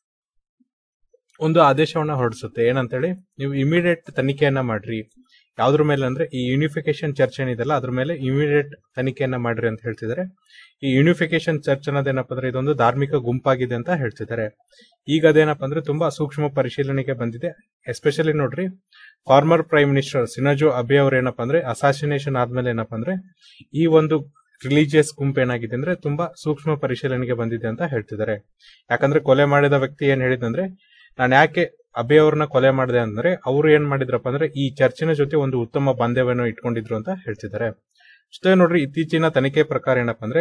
ಒಂದು ಆದೇಶವನ್ನ ಹೊರಡಿಸುತ್ತೆ ಏನಂತೇಳಿ ನೀವು ಇಮಿಡಿಯೇಟ್ ತನಿಖೆಯನ್ನ ಮಾಡ್ರಿ ಯಾವ್ದ್ರ ಮೇಲೆ ಅಂದ್ರೆ ಈ ಯೂನಿಫಿಕೇಶನ್ ಚರ್ಚ್ ಏನಿದೆಲ್ಲ ಅದ್ರ ಮೇಲೆ ಇಮಿಡಿಯೇಟ್ ತನಿಖೆಯನ್ನ ಮಾಡ್ರಿ ಅಂತ ಹೇಳ್ತಿದ್ದಾರೆ ಈ ಯೂನಿಫಿಕೇಶನ್ ಚರ್ಚ್ ಅನ್ನೋದೇನಪ್ಪ ಅಂದ್ರೆ ಇದೊಂದು ಧಾರ್ಮಿಕ ಗುಂಪಾಗಿದೆ ಅಂತ ಹೇಳ್ತಿದ್ದಾರೆ ಈಗ ಅದೇನಪ್ಪ ಅಂದ್ರೆ ತುಂಬಾ ಸೂಕ್ಷ್ಮ ಪರಿಶೀಲನೆಗೆ ಬಂದಿದೆ ಎಸ್ಪೆಷಲಿ ನೋಡ್ರಿ former prime minister Shinzo Abe ಅವ್ರ ಏನಪ್ಪ ಅಂದ್ರೆ ಅಸಾಸಿನೇಷನ್ ಆದ್ಮೇಲೆ ಏನಪ್ಪ ಅಂದ್ರೆ ಈ ಒಂದು ರಿಲಿಜಿಯಸ್ ಗುಂಪು ಏನಾಗಿದೆ ಅಂದ್ರೆ ತುಂಬಾ ಸೂಕ್ಷ್ಮ ಪರಿಶೀಲನೆಗೆ ಬಂದಿದೆ ಅಂತ ಹೇಳ್ತಿದ್ದಾರೆ ಯಾಕಂದ್ರೆ ಕೊಲೆ ಮಾಡಿದ ವ್ಯಕ್ತಿ ಏನ್ ಹೇಳಿದಂದ್ರೆ ನಾನು ಯಾಕೆ ಅಬೆ ಅವ್ರನ್ನ ಕೊಲೆ ಮಾಡಿದೆ ಅಂದ್ರೆ ಅವರು ಏನ್ ಮಾಡಿದ್ರಪ್ಪ ಅಂದ್ರೆ ಈ ಚರ್ಚಿನ ಜೊತೆ ಒಂದು ಉತ್ತಮ ಬಾಂಧವ್ಯವನ್ನು ಇಟ್ಕೊಂಡಿದ್ರು ಅಂತ ಹೇಳ್ತಿದ್ದಾರೆ ಅಷ್ಟೇ ನೋಡ್ರಿ ಇತ್ತೀಚಿನ ತನಿಖೆ ಪ್ರಕಾರ ಏನಪ್ಪ ಅಂದ್ರೆ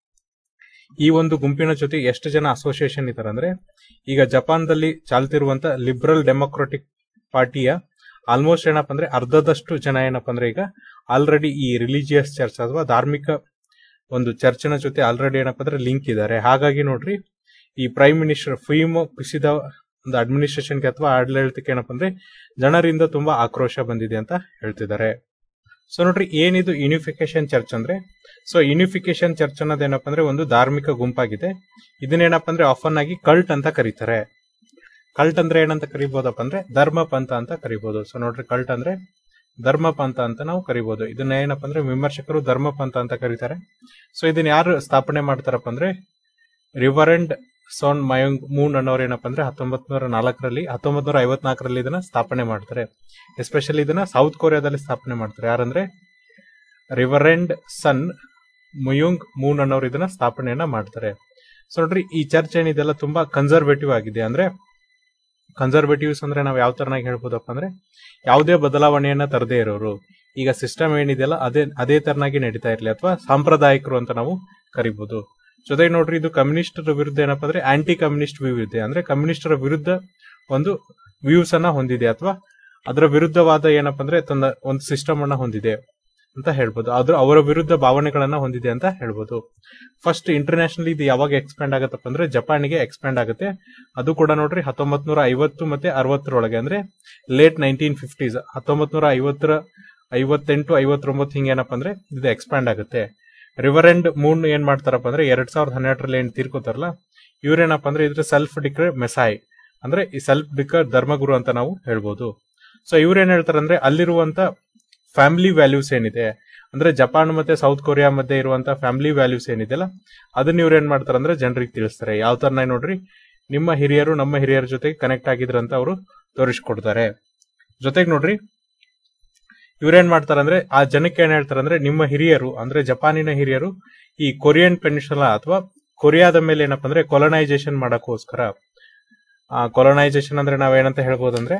ಈ ಒಂದು ಗುಂಪಿನ ಜೊತೆ ಎಷ್ಟು ಜನ ಅಸೋಸಿಯೇಷನ್ ಇದ್ದಾರೆ ಅಂದ್ರೆ ಈಗ ಜಪಾನ್ದಲ್ಲಿ ಚಾಲ್ತಿರುವಂತ ಲಿಬರಲ್ ಡೆಮೊಕ್ರಾಟಿಕ್ ಪಾರ್ಟಿಯ ಆಲ್ಮೋಸ್ಟ್ ಏನಪ್ಪ ಅಂದ್ರೆ ಅರ್ಧದಷ್ಟು ಜನ ಏನಪ್ಪ ಅಂದ್ರೆ ಈಗ ಆಲ್ರೆಡಿ ಈ ರಿಲಿಜಿಯಸ್ ಚರ್ಚ್ ಅಥವಾ ಧಾರ್ಮಿಕ ಒಂದು ಚರ್ಚಿನ ಜೊತೆ ಆಲ್ರೆಡಿ ಏನಪ್ಪ ಅಂದ್ರೆ ಲಿಂಕ್ ಇದ್ದಾರೆ ಹಾಗಾಗಿ ನೋಡ್ರಿ ಈ ಪ್ರೈಮ್ ಮಿನಿಸ್ಟರ್ ಫುಯಿಮೋ ಕುಸಿದ ಒಂದು ಅಡ್ಮಿನಿಸ್ಟ್ರೇಷನ್ಗೆ ಅಥವಾ ಆಡಳಿತಕ್ಕೆ ಏನಪ್ಪ ಅಂದ್ರೆ ಜನರಿಂದ ತುಂಬಾ ಆಕ್ರೋಶ ಬಂದಿದೆ ಅಂತ ಹೇಳ್ತಿದ್ದಾರೆ ಸೊ ನೋಡ್ರಿ ಏನಿದು ಯೂನಿಫಿಕೇಶನ್ ಚರ್ಚ್ ಅಂದ್ರೆ ಸೊ ಯೂನಿಫಿಕೇಶನ್ ಚರ್ಚ್ ಅನ್ನೋದೇನಪ್ಪ ಅಂದ್ರೆ ಒಂದು ಧಾರ್ಮಿಕ ಗುಂಪಾಗಿದೆ ಇದನ್ನೇನಪ್ಪ ಅಂದ್ರೆ ಆಫನ್ ಆಗಿ ಕಲ್ಟ್ ಅಂತ ಕರೀತಾರೆ ಕಲ್ಟ್ ಅಂದ್ರೆ ಏನಂತ ಕರಿಬಹುದಪ್ಪ ಅಂದ್ರೆ ಧರ್ಮ ಪಂಥ ಅಂತ ಕರಿಬಹುದು ಸೊ ನೋಡ್ರಿ ಕಲ್ಟ್ ಅಂದ್ರೆ ಧರ್ಮ ಪಂಥ ಅಂತ ನಾವು ಕರಿಬಹುದು ಇದನ್ನ ಏನಪ್ಪ ಅಂದ್ರೆ ವಿಮರ್ಶಕರು ಧರ್ಮ ಪಂಥ ಅಂತ ಕರೀತಾರೆ ಸೊ ಇದನ್ನ ಯಾರು ಸ್ಥಾಪನೆ ಮಾಡ್ತಾರಪ್ಪ ಅಂದ್ರೆ ರಿವರೆಂಡ್ ಸೋನ್ ಮಯೋಂಗ್ ಮೂನ್ ಅನ್ನೋರು ಏನಪ್ಪ ಅಂದ್ರೆ ಹತ್ತೊಂಬತ್ ನೂರ ನಾಲ್ಕರಲ್ಲಿ ಹತ್ತೊಂಬತ್ ನೂರ ಐವತ್ನಾಲ್ಕರಲ್ಲಿ ಇದನ್ನ ಸ್ಥಾಪನೆ ಮಾಡ್ತಾರೆ ಎಸ್ಪೆಷಲಿ ಇದನ್ನ ಸೌತ್ ಕೊರಿಯಾದಲ್ಲಿ ಸ್ಥಾಪನೆ ಮಾಡ್ತಾರೆ ಯಾರಂದ್ರೆ ರಿವರೆಂಡ್ ಸನ್ ಮುಯುಂಗ್ ಮೂನ್ ಅನ್ನೋರು ಇದನ್ನ ಸ್ಥಾಪನೆಯನ್ನ ಮಾಡ್ತಾರೆ ಸೊ ನೋಡ್ರಿ ಈ ಚರ್ಚ್ ಏನಿದೆಲ್ಲ ತುಂಬಾ ಕನ್ಸರ್ವೇಟಿವ್ ಆಗಿದೆ ಅಂದ್ರೆ ಕನ್ಸರ್ವೇಟಿವ್ಸ್ ಅಂದ್ರೆ ನಾವು ಯಾವ ತರನಾಗಿ ಹೇಳ್ಬೋದಪ್ಪ ಅಂದ್ರೆ ಯಾವುದೇ ಬದಲಾವಣೆಯನ್ನ ತರದೇ ಇರೋರು ಈಗ ಸಿಸ್ಟಮ್ ಏನಿದೆಯಲ್ಲ ಅದೇ ಅದೇ ತರನಾಗಿ ನಡೀತಾ ಇರ್ಲಿ ಅಥವಾ ಸಾಂಪ್ರದಾಯಿಕರು ಅಂತ ನಾವು ಕರಿಬಹುದು ಜೊತೆಗೆ ನೋಡ್ರಿ ಇದು ಕಮ್ಯುನಿಸ್ಟರ ವಿರುದ್ಧ ಏನಪ್ಪ ಅಂದ್ರೆ ಆಂಟಿ ಕಮ್ಯುನಿಸ್ಟ್ ವ್ಯೂ ಇದೆ ಅಂದ್ರೆ ಕಮ್ಯುನಿಸ್ಟರ ವಿರುದ್ಧ ಒಂದು ವ್ಯೂಸ್ ಅನ್ನ ಹೊಂದಿದೆ ಅಥವಾ ಅದರ ವಿರುದ್ಧವಾದ ಏನಪ್ಪ ಅಂದ್ರೆ ತನ್ನ ಒಂದು ಸಿಸ್ಟಮ್ ಅನ್ನ ಹೊಂದಿದೆ ಅಂತ ಹೇಳ್ಬೋದು ಅದು ಅವರ ವಿರುದ್ಧ ಭಾವನೆಗಳನ್ನ ಹೊಂದಿದೆ ಅಂತ ಹೇಳ್ಬೋದು ಫಸ್ಟ್ ಇಂಟರ್ನ್ಯಾಷನಲ್ ಇದು ಯಾವಾಗ ಎಕ್ಸ್ಪ್ಯಾಂಡ್ ಆಗತ್ತಪ್ಪ ಅಂದ್ರೆ ಜಪಾನ್ಗೆ ಎಕ್ಸ್ಪ್ಯಾಂಡ್ ಆಗುತ್ತೆ ಅದು ಕೂಡ ನೋಡ್ರಿ ಹತ್ತೊಂಬತ್ ನೂರ ಐವತ್ತು ಮತ್ತೆ ಅರವತ್ತರೊಳಗೆ ಅಂದ್ರೆ ಲೇಟ್ ನೈನ್ಟೀನ್ ಫಿಫ್ಟೀಸ್ ಹತ್ತೊಂಬತ್ ನೂರ ಐವತ್ತರ ಐವತ್ತೆಂಟು ಐವತ್ತೊಂಬತ್ತು ಹಿಂಗೆ ಏನಪ್ಪ ಅಂದ್ರೆ ಇದು ಎಕ್ಸ್ಪ್ಯಾಂಡ್ ಆಗುತ್ತೆ ರಿವರೆಂಡ್ ಮೂನ್ ಏನ್ ಮಾಡ್ತಾರಪ್ಪ ಅಂದ್ರೆ ಎರಡ್ ಸಾವಿರದ ಹನ್ನೆರಡರಲ್ಲಿ ಏನ್ ತೀರ್ಕೋತಾರಲ್ಲ ಇವ್ರೇನಪ್ಪ ಅಂದ್ರೆ ಇದ್ರ ಸೆಲ್ಫ್ ಡಿಕ್ಲೇರ್ ಮೆಸಾಯ್ ಅಂದ್ರೆ ಈ ಸೆಲ್ಫ್ ಡಿಕ್ಲೇರ್ ಧರ್ಮಗುರು ಅಂತ ನಾವು ಹೇಳ್ಬೋದು ಸೊ ಇವ್ರು ಏನ್ ಹೇಳ್ತಾರೆ ಅಂದ್ರೆ ಅಲ್ಲಿರುವಂತ ಫ್ಯಾಮಿಲಿ ವ್ಯಾಲ್ಯೂಸ್ ಏನಿದೆ ಅಂದ್ರೆ ಜಪಾನ್ ಮತ್ತೆ ಸೌತ್ ಕೊರಿಯಾ ಮಧ್ಯೆ ಇರುವಂತ ಫ್ಯಾಮಿಲಿ ವ್ಯಾಲ್ಯೂಸ್ ಏನಿದೆಯಲ್ಲ ಅದನ್ನ ಇವ್ರು ಏನ್ ಮಾಡ್ತಾರೆ ಅಂದ್ರೆ ಜನರಿಗೆ ತಿಳಿಸ್ತಾರೆ ಯಾವ ತರ ನೋಡ್ರಿ ನಿಮ್ಮ ಹಿರಿಯರು ನಮ್ಮ ಹಿರಿಯರ ಜೊತೆಗೆ ಕನೆಕ್ಟ್ ಆಗಿದ್ರು ಅಂತ ಅವರು ತೋರಿಸ್ಕೊಡ್ತಾರೆ ಜೊತೆಗೆ ನೋಡ್ರಿ ಇವ್ರೇನ್ ಮಾಡ್ತಾರೆ ಅಂದ್ರೆ ಆ ಜನಕ್ಕೆ ಏನ್ ಹೇಳ್ತಾರೆ ಅಂದ್ರೆ ನಿಮ್ಮ ಹಿರಿಯರು ಅಂದ್ರೆ ಜಪಾನಿನ ಹಿರಿಯರು ಈ ಕೊರಿಯನ್ ಪೆನಿನ್ಸುಲಾ ಅಥವಾ ಕೊರಿಯಾದ ಮೇಲೆ ಏನಪ್ಪಾ ಅಂದ್ರೆ ಕೊಲನೈಸೇಷನ್ ಮಾಡಕ್ಕೋಸ್ಕರ ಆ ಕೊಲನೈಸೇಷನ್ ಅಂದ್ರೆ ನಾವೇನಂತ ಹೇಳ್ಬೋದಂದ್ರೆ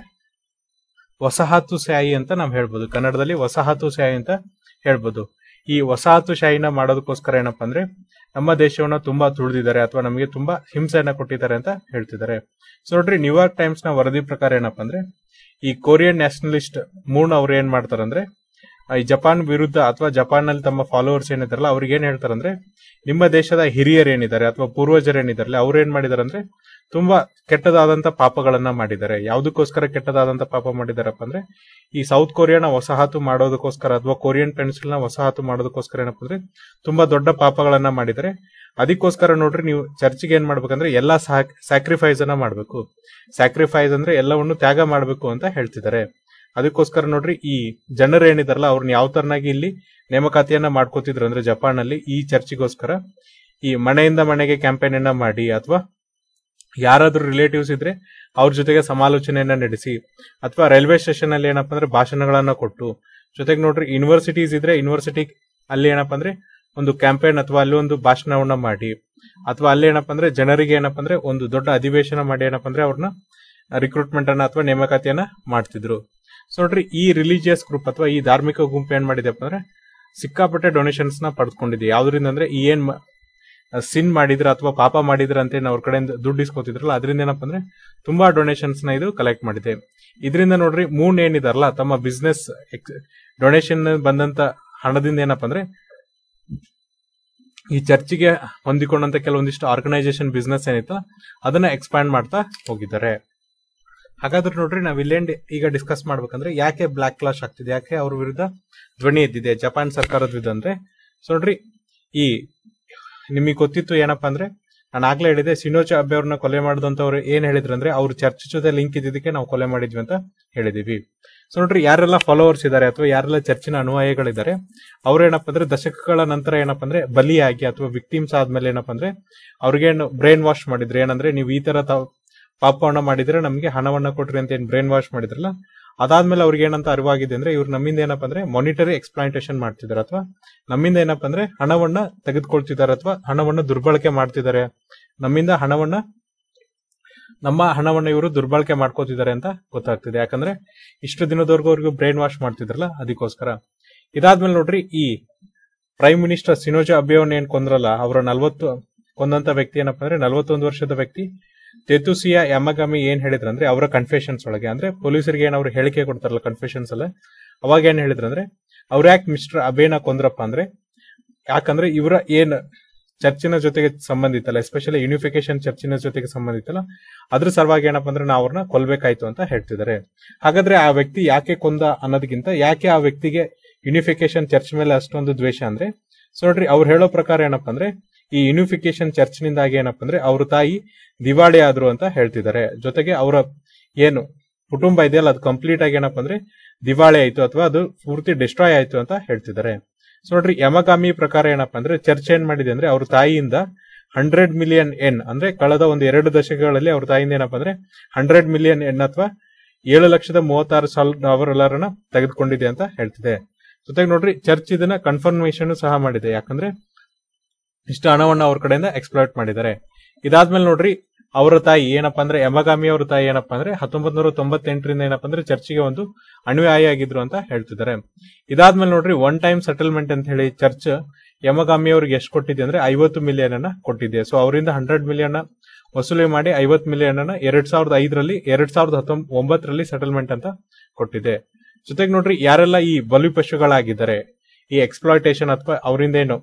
ವಸಾಹತುಶಾಹಿ ಅಂತ ನಾವ್ ಹೇಳ್ಬೋದು ಕನ್ನಡದಲ್ಲಿ ವಸಾಹತುಶಾಹಿ ಅಂತ ಹೇಳ್ಬೋದು ಈ ವಸಾಹತುಶಾಹಿನ ಮಾಡೋದಕ್ಕೋಸ್ಕರ ಏನಪ್ಪಾ ಅಂದ್ರೆ ನಮ್ಮ ದೇಶವನ್ನ ತುಂಬಾ ತುಳಿದಿದ್ದಾರೆ ಅಥವಾ ನಮಗೆ ತುಂಬಾ ಹಿಂಸೆಯನ್ನ ಕೊಟ್ಟಿದ್ದಾರೆ ಅಂತ ಹೇಳ್ತಿದ್ದಾರೆ ಸೊ ನೋಡ್ರಿ ನ್ಯೂಯಾರ್ಕ್ ಟೈಮ್ಸ್ ನ ವರದಿ ಪ್ರಕಾರ ಏನಪ್ಪಾ ಅಂದ್ರೆ ಈ ಕೊರಿಯನ್ ನ್ಯಾಷನಲಿಸ್ಟ್ ಮೂನ್ ಅವ್ರು ಏನ್ ಮಾಡ್ತಾರಂದ್ರೆ ಈ ಜಪಾನ್ ವಿರುದ್ಧ ಅಥವಾ ಜಪಾನ್ ನಲ್ಲಿ ತಮ್ಮ ಫಾಲೋವರ್ಸ್ ಏನಿದಾರಲ್ಲ ಅವ್ರಿಗೆ ಏನ್ ಹೇಳ್ತಾರಂದ್ರೆ ನಿಮ್ಮ ದೇಶದ ಹಿರಿಯರು ಏನಿದ್ದಾರೆ ಅಥವಾ ಪೂರ್ವಜರು ಏನಿದಾರಲ್ಲ ಅವ್ರು ಏನ್ ಮಾಡಿದಾರೆ ಅಂದ್ರೆ ತುಂಬಾ ಕೆಟ್ಟದಾದಂತ ಪಾಪಗಳನ್ನ ಮಾಡಿದ್ದಾರೆ ಯಾವ್ದಕ್ಕೋಸ್ಕರ ಕೆಟ್ಟದಾದಂತ ಪಾಪ ಮಾಡಿದಾರಪ್ಪ ಅಂದ್ರೆ ಈ ಸೌತ್ ಕೊರಿಯಾನ ವಸಾಹತು ಮಾಡೋದಕ್ಕೋಸ್ಕರ ಅಥವಾ ಕೊರಿಯನ್ ಪೆನ್ಸಿಲ್ ನ ವಸಾಹತು ಮಾಡೋದಕ್ಕೋಸ್ಕರ ಏನಪ್ಪ ಅಂದ್ರೆ ತುಂಬಾ ದೊಡ್ಡ ಪಾಪಗಳನ್ನ ಮಾಡಿದ್ದಾರೆ ಅದಕ್ಕೋಸ್ಕರ ನೋಡ್ರಿ ನೀವು ಚರ್ಚ್ಗೆ ಏನ್ ಮಾಡ್ಬೇಕಂದ್ರೆ ಎಲ್ಲಾ ಸ್ಯಾಕ್ರಿಫೈಸ್ ಅನ್ನ ಮಾಡ್ಬೇಕು ಸ್ಯಾಕ್ರಿಫೈಸ್ ಅಂದ್ರೆ ಎಲ್ಲವನ್ನು ತ್ಯಾಗ ಮಾಡ್ಬೇಕು ಅಂತ ಹೇಳ್ತಿದ್ದಾರೆ ಅದಕ್ಕೋಸ್ಕರ ನೋಡ್ರಿ ಈ ಜನರು ಏನಿದಾರಲ್ಲ ಅವ್ರನ್ನ ಯಾವ ತರನಾಗಿ ಇಲ್ಲಿ ನೇಮಕಾತಿಯನ್ನ ಮಾಡ್ಕೋತಿದ್ರು ಅಂದ್ರೆ ಜಪಾನ್ ಅಲ್ಲಿ ಈ ಚರ್ಚಿಗೋಸ್ಕರ ಈ ಮನೆಯಿಂದ ಮನೆಗೆ ಕ್ಯಾಂಪೇನ್ ಅನ್ನ ಮಾಡಿ ಅಥವಾ ಯಾರಾದ್ರೂ ರಿಲೇಟಿವ್ಸ್ ಇದ್ರೆ ಅವ್ರ ಜೊತೆಗೆ ಸಮಾಲೋಚನೆಯನ್ನ ನಡೆಸಿ ಅಥವಾ ರೈಲ್ವೆ ಸ್ಟೇಷನ್ ಅಲ್ಲಿ ಏನಪ್ಪಾ ಅಂದ್ರೆ ಭಾಷಣಗಳನ್ನ ಕೊಟ್ಟು ಜೊತೆಗೆ ನೋಡ್ರಿ ಯೂನಿವರ್ಸಿಟೀಸ್ ಇದ್ರೆ ಯೂನಿವರ್ಸಿಟಿ ಅಲ್ಲಿ ಏನಪ್ಪಾ ಅಂದ್ರೆ ಒಂದು ಕ್ಯಾಂಪೇನ್ ಅಥವಾ ಅಲ್ಲಿ ಒಂದು ಭಾಷಣವನ್ನ ಮಾಡಿ ಅಥವಾ ಅಲ್ಲಿ ಏನಪ್ಪಾ ಅಂದ್ರೆ ಜನರಿಗೆ ಏನಪ್ಪಾ ಅಂದ್ರೆ ಒಂದು ದೊಡ್ಡ ಅಧಿವೇಶನ ಮಾಡಿ ಏನಪ್ಪಾ ಅಂದ್ರೆ ಅವ್ರನ್ನ ರಿಕ್ರೂಟ್ಮೆಂಟ್ ಅನ್ನ ಅಥವಾ ನೇಮಕಾತಿಯನ್ನ ಮಾಡ್ತಿದ್ರು ಸೊ ನೋಡ್ರಿ ಈ ರಿಲಿಜಿಯಸ್ ಗ್ರೂಪ್ ಅಥವಾ ಈ ಧಾರ್ಮಿಕ ಗುಂಪು ಏನ್ ಮಾಡಿದೆಪ್ಪ ಅಂದ್ರೆ ಸಿಕ್ಕಾಪಟ್ಟೆ ಡೊನೇಷನ್ಸ್ ನ ಪಡೆದುಕೊಂಡಿದೆ ಯಾವ್ದ್ರಿಂದ ಅಂದ್ರೆ ಈ ಏನ್ ಸಿನ್ ಮಾಡಿದ್ರ ಅಥವಾ ಪಾಪ ಮಾಡಿದ್ರ ಅಂತ ಏನ್ ಅವ್ರ ಕಡೆಯಿಂದ ದುಡ್ಡು ಇಸ್ಕೊತಿದ್ರಲ್ಲ ಅದರಿಂದ ಏನಪ್ಪ ಅಂದ್ರೆ ತುಂಬಾ ಡೊನೇಷನ್ಸ್ ನ ಇದು ಕಲೆಕ್ಟ್ ಮಾಡಿದೆ ಇದರಿಂದ ನೋಡ್ರಿ ಮೂನ್ ಏನಿದಾರಲ್ಲ ತಮ್ಮ ಬಿಸ್ನೆಸ್ ಡೊನೇಷನ್ ಬಂದಂತ ಹಣದಿಂದ ಏನಪ್ಪ ಅಂದ್ರೆ ಈ ಚರ್ಚಿಗೆ ಹೊಂದಿಕೊಂಡಂತ ಕೆಲವೊಂದಿಷ್ಟು ಆರ್ಗನೈಸೇಷನ್ ಬಿಸ್ನೆಸ್ ಏನಿತ್ತು ಅದನ್ನ ಎಕ್ಸ್ಪ್ಯಾಂಡ್ ಮಾಡ್ತಾ ಹೋಗಿದ್ದಾರೆ ಹಾಗಾದ್ರೆ ನೋಡ್ರಿ ನಾವ್ ಇಲ್ಲೇನ್ ಈಗ ಡಿಸ್ಕಸ್ ಮಾಡ್ಬೇಕಂದ್ರೆ ಯಾಕೆ ಬ್ಲಾಕ್ ಕ್ಲಾಶ್ ಆಗ್ತಿದೆ ಯಾಕೆ ಅವ್ರ ವಿರುದ್ಧ ಧ್ವನಿ ಎದ್ದಿದೆ ಜಪಾನ್ ಸರ್ಕಾರದ ವಿರುದ್ಧ ಅಂದ್ರೆ ಸೊ ನೋಡ್ರಿ ಈ ನಿಮಗೆ ಗೊತ್ತಿತ್ತು ಏನಪ್ಪಾ ಅಂದ್ರೆ ನಾನು ಆಗ್ಲೇ ಹೇಳಿದೆ ಸಿನೋಚ ಅಬ್ಬೆ ಅವ್ರನ್ನ ಕೊಲೆ ಮಾಡಿದಂತವ್ರು ಏನ್ ಹೇಳಿದ್ರು ಅಂದ್ರೆ ಅವ್ರು ಚರ್ಚ್ ಜೊತೆ ಲಿಂಕ್ ಇದ್ದಿದ್ದಕ್ಕೆ ನಾವು ಕೊಲೆ ಮಾಡಿದ್ವಿ ಅಂತ ಹೇಳಿದೀವಿ ಸೊ ನೋಡ್ರಿ ಯಾರೆಲ್ಲ ಫಾಲೋವರ್ಸ್ ಇದಾರೆ ಅಥವಾ ಯಾರೆಲ್ಲ ಚರ್ಚಿನ ಅನುಯಾಯಿಗಳಿದ್ದಾರೆ ಅವ್ರೇನಪ್ಪ ಅಂದ್ರೆ ದಶಕಗಳ ನಂತರ ಏನಪ್ಪ ಅಂದ್ರೆ ಬಲಿಯಾಗಿ ಅಥವಾ ವಿಕ್ಟಿಮ್ಸ್ ಆದ್ಮೇಲೆ ಏನಪ್ಪ ಅಂದ್ರೆ ಅವ್ರಿಗೇನು ಬ್ರೈನ್ ವಾಶ್ ಮಾಡಿದ್ರೆ ಏನಂದ್ರೆ ನೀವು ಈ ತರ ತಾವ್ ಪಾಪವನ್ನ ಮಾಡಿದ್ರೆ ನಮಗೆ ಹಣವನ್ನ ಕೊಟ್ರಿ ಅಂತ ಏನ್ ಬ್ರೈನ್ ವಾಶ್ ಮಾಡಿದ್ರಲ್ಲ ಅದಾದ್ಮೇಲೆ ಅವ್ರಿಗೆ ಏನಂತ ಅರಿವಾಗಿದೆ ಅಂದ್ರೆ ಇವ್ರು ನಮ್ಮಿಂದ ಏನಪ್ಪ ಅಂದ್ರೆ ಮಾನಿಟರಿ ಎಕ್ಸ್ಪ್ಲಾಂಟೇಷನ್ ಮಾಡ್ತಿದ್ದಾರೆ ಅಥವಾ ನಮ್ಮಿಂದ ಏನಪ್ಪ ಅಂದ್ರೆ ಹಣವನ್ನ ತೆಗೆದುಕೊಳ್ತಿದ್ದಾರೆ ಅಥವಾ ಹಣವನ್ನ ದುರ್ಬಳಕೆ ಮಾಡ್ತಿದ್ದಾರೆ ನಮ್ಮಿಂದ ಹಣವನ್ನ ನಮ್ಮ ಹಣವನ್ನ ಇವರು ದುರ್ಬಳಕೆ ಮಾಡ್ಕೋತಿದ್ದಾರೆ ಅಂತ ಗೊತ್ತಾಗ್ತಿದೆ ಯಾಕಂದ್ರೆ ಇಷ್ಟು ದಿನದವರೆಗೂ ಅವ್ರಿಗೂ ಬ್ರೈನ್ ವಾಶ್ ಮಾಡ್ತಿದ್ರಲ್ಲ ಅದಕ್ಕೋಸ್ಕರ ಇದಾದ್ಮೇಲೆ ನೋಡ್ರಿ ಈ ಪ್ರೈಮ್ ಮಿನಿಸ್ಟರ್ ಸಿನೋಜಾ ಅಭಿಯವನ್ನ ಏನ್ ಕೊಂದ್ರಲ್ಲ ಅವರ ನಲ್ವತ್ತು ಕೊಂದಂತ ವ್ಯಕ್ತಿ ಏನಪ್ಪ ಅಂದ್ರೆ ನಲ್ವತ್ತೊಂದು ವರ್ಷದ ವ್ಯಕ್ತಿ ತೆತುಸಿಯಾ ಯಮಗಾಮಿ ಏನ್ ಹೇಳಿದ್ರು ಅಂದ್ರೆ ಅವರ ಕನ್ಫೆಷನ್ಸ್ ಒಳಗೆ ಅಂದ್ರೆ ಪೊಲೀಸರಿಗೆ ಏನ್ ಅವ್ರು ಹೇಳಿಕೆ ಕೊಡ್ತಾರಲ್ಲ ಕನ್ಫೆಷನ್ಸ್ ಅಲ್ಲ ಅವಾಗ ಏನ್ ಹೇಳಿದ್ರು ಅಂದ್ರೆ ಅವ್ರ ಯಾಕೆ ಮಿಸ್ಟರ್ ಅಬೇನ ಕೊಂದ್ರಪ್ಪ ಅಂದ್ರೆ ಯಾಕಂದ್ರೆ ಇವರ ಏನ್ ಚರ್ಚಿನ ಜೊತೆಗೆ ಸಂಬಂಧಿತಲ್ಲ ಎಸ್ಪೆಷಲಿ ಯೂನಿಫಿಕೇಶನ್ ಚರ್ಚಿನ ಜೊತೆಗೆ ಸಂಬಂಧಿತಲ್ಲ ಅದ್ರ ಸಲುವಾಗಿ ಏನಪ್ಪ ಅಂದ್ರೆ ನಾವು ಅವ್ರನ್ನ ಕೊಲ್ಬೇಕಾಯ್ತು ಅಂತ ಹೇಳ್ತಿದ್ದಾರೆ ಹಾಗಾದ್ರೆ ಆ ವ್ಯಕ್ತಿ ಯಾಕೆ ಕೊಂದ ಅನ್ನೋದಕ್ಕಿಂತ ಯಾಕೆ ಆ ವ್ಯಕ್ತಿಗೆ ಯೂನಿಫಿಕೇಶನ್ ಚರ್ಚ್ ಮೇಲೆ ಅಷ್ಟೊಂದು ದ್ವೇಷ ಅಂದ್ರೆ ಸೊ ನೋಡ್ರಿ ಅವ್ರು ಹೇಳೋ ಪ್ರಕಾರ ಏನಪ್ಪ ಅಂದ್ರೆ ಈ ಯೂನಿಫಿಕೇಶನ್ ಚರ್ಚ್ ನಿಂದಾಗಿ ಏನಪ್ಪ ಅಂದ್ರೆ ಅವ್ರ ತಾಯಿ ದಿವಾಳಿ ಆದ್ರು ಅಂತ ಹೇಳ್ತಿದ್ದಾರೆ ಜೊತೆಗೆ ಅವರ ಏನು ಕುಟುಂಬ ಇದೆಯಲ್ಲ ಅದು ಕಂಪ್ಲೀಟ್ ಆಗಿ ಏನಪ್ಪ ಅಂದ್ರೆ ದಿವಾಳಿ ಆಯ್ತು ಅಥವಾ ಅದು ಪೂರ್ತಿ ಡಿಸ್ಟ್ರಾಯ್ ಆಯ್ತು ಅಂತ ಹೇಳ್ತಿದ್ದಾರೆ ಸೊ ನೋಡ್ರಿ ಯಮಗಾಮಿ ಪ್ರಕಾರ ಏನಪ್ಪಾ ಅಂದ್ರೆ ಚರ್ಚ್ ಏನ್ ಮಾಡಿದೆ ಅಂದ್ರೆ ಅವ್ರ ತಾಯಿಯಿಂದ ಹಂಡ್ರೆಡ್ ಮಿಲಿಯನ್ ಎನ್ ಅಂದ್ರೆ ಕಳೆದ ಒಂದು ಎರಡು ದಶಕಗಳಲ್ಲಿ ಅವ್ರ ತಾಯಿಯಿಂದ ಏನಪ್ಪಾ ಅಂದ್ರೆ ಹಂಡ್ರೆಡ್ ಮಿಲಿಯನ್ ಎನ್ ಅಥವಾ ಏಳು ಲಕ್ಷದ ಮೂವತ್ತಾರು ಸಾವಿರ ಡಾಲರ್ನ ತೆಗೆದುಕೊಂಡಿದೆ ಅಂತ ಹೇಳ್ತಿದೆ ಜೊತೆಗೆ ನೋಡ್ರಿ ಚರ್ಚ್ ಇದನ್ನ ಕನ್ಫರ್ಮೇಶನ್ ಸಹ ಮಾಡಿದೆ ಯಾಕಂದ್ರೆ ಇಷ್ಟು ಹಣವನ್ನ ಅವ್ರ ಕಡೆಯಿಂದ ಎಕ್ಸ್ಪ್ಲಾಯ್ಟ್ ಮಾಡಿದ್ದಾರೆ ಇದಾದ್ಮೇಲೆ ನೋಡ್ರಿ ಅವರ ತಾಯಿ ಏನಪ್ಪಾ ಅಂದ್ರೆ ಯಮಗಾಮಿ ಅವರ ತಾಯಿ ಏನಪ್ಪಾ ಅಂದ್ರೆ ಹತ್ತೊಂಬತ್ ನೂರ ತೊಂಬತ್ತೆಂಟರಿಂದ ಏನಪ್ಪಾ ಅಂದ್ರೆ ಚರ್ಚಿಗೆ ಒಂದು ಅನ್ವಯಾಯಿ ಆಗಿದ್ರು ಅಂತ ಹೇಳ್ತಿದ್ದಾರೆ ಇದಾದ್ಮೇಲೆ ನೋಡ್ರಿ ಒನ್ ಟೈಮ್ ಸೆಟಲ್ಮೆಂಟ್ ಅಂತ ಹೇಳಿ ಚರ್ಚ್ ಯಮಗಾಮಿ ಅವ್ರಿಗೆ ಎಷ್ಟು ಕೊಟ್ಟಿದೆ ಅಂದ್ರೆ ಐವತ್ತು ಮಿಲಿಯನ್ ಅನ್ನ ಕೊಟ್ಟಿದೆ ಸೊ ಅವರಿಂದ ಹಂಡ್ರೆಡ್ ಮಿಲಿಯನ್ ವಸೂಲಿ ಮಾಡಿ ಐವತ್ ಮಿಲಿಯನ್ ಅನ್ನ ಎರಡ್ ಸಾವಿರದ ಐದರಲ್ಲಿ ಎರಡ್ ಸಾವಿರದ ಹತ್ತೊಂಬ ಒಂಬತ್ತರಲ್ಲಿ ಸೆಟಲ್ಮೆಂಟ್ ಅಂತ ಕೊಟ್ಟಿದೆ ಜೊತೆಗೆ ನೋಡ್ರಿ ಯಾರೆಲ್ಲ ಈ ಬಲಿಪಶುಗಳಾಗಿದ್ದಾರೆ ಈ ಎಕ್ಸ್ಪ್ಲಾಯ್ಟೇಷನ್ ಅಥವಾ ಅವರಿಂದ ಏನು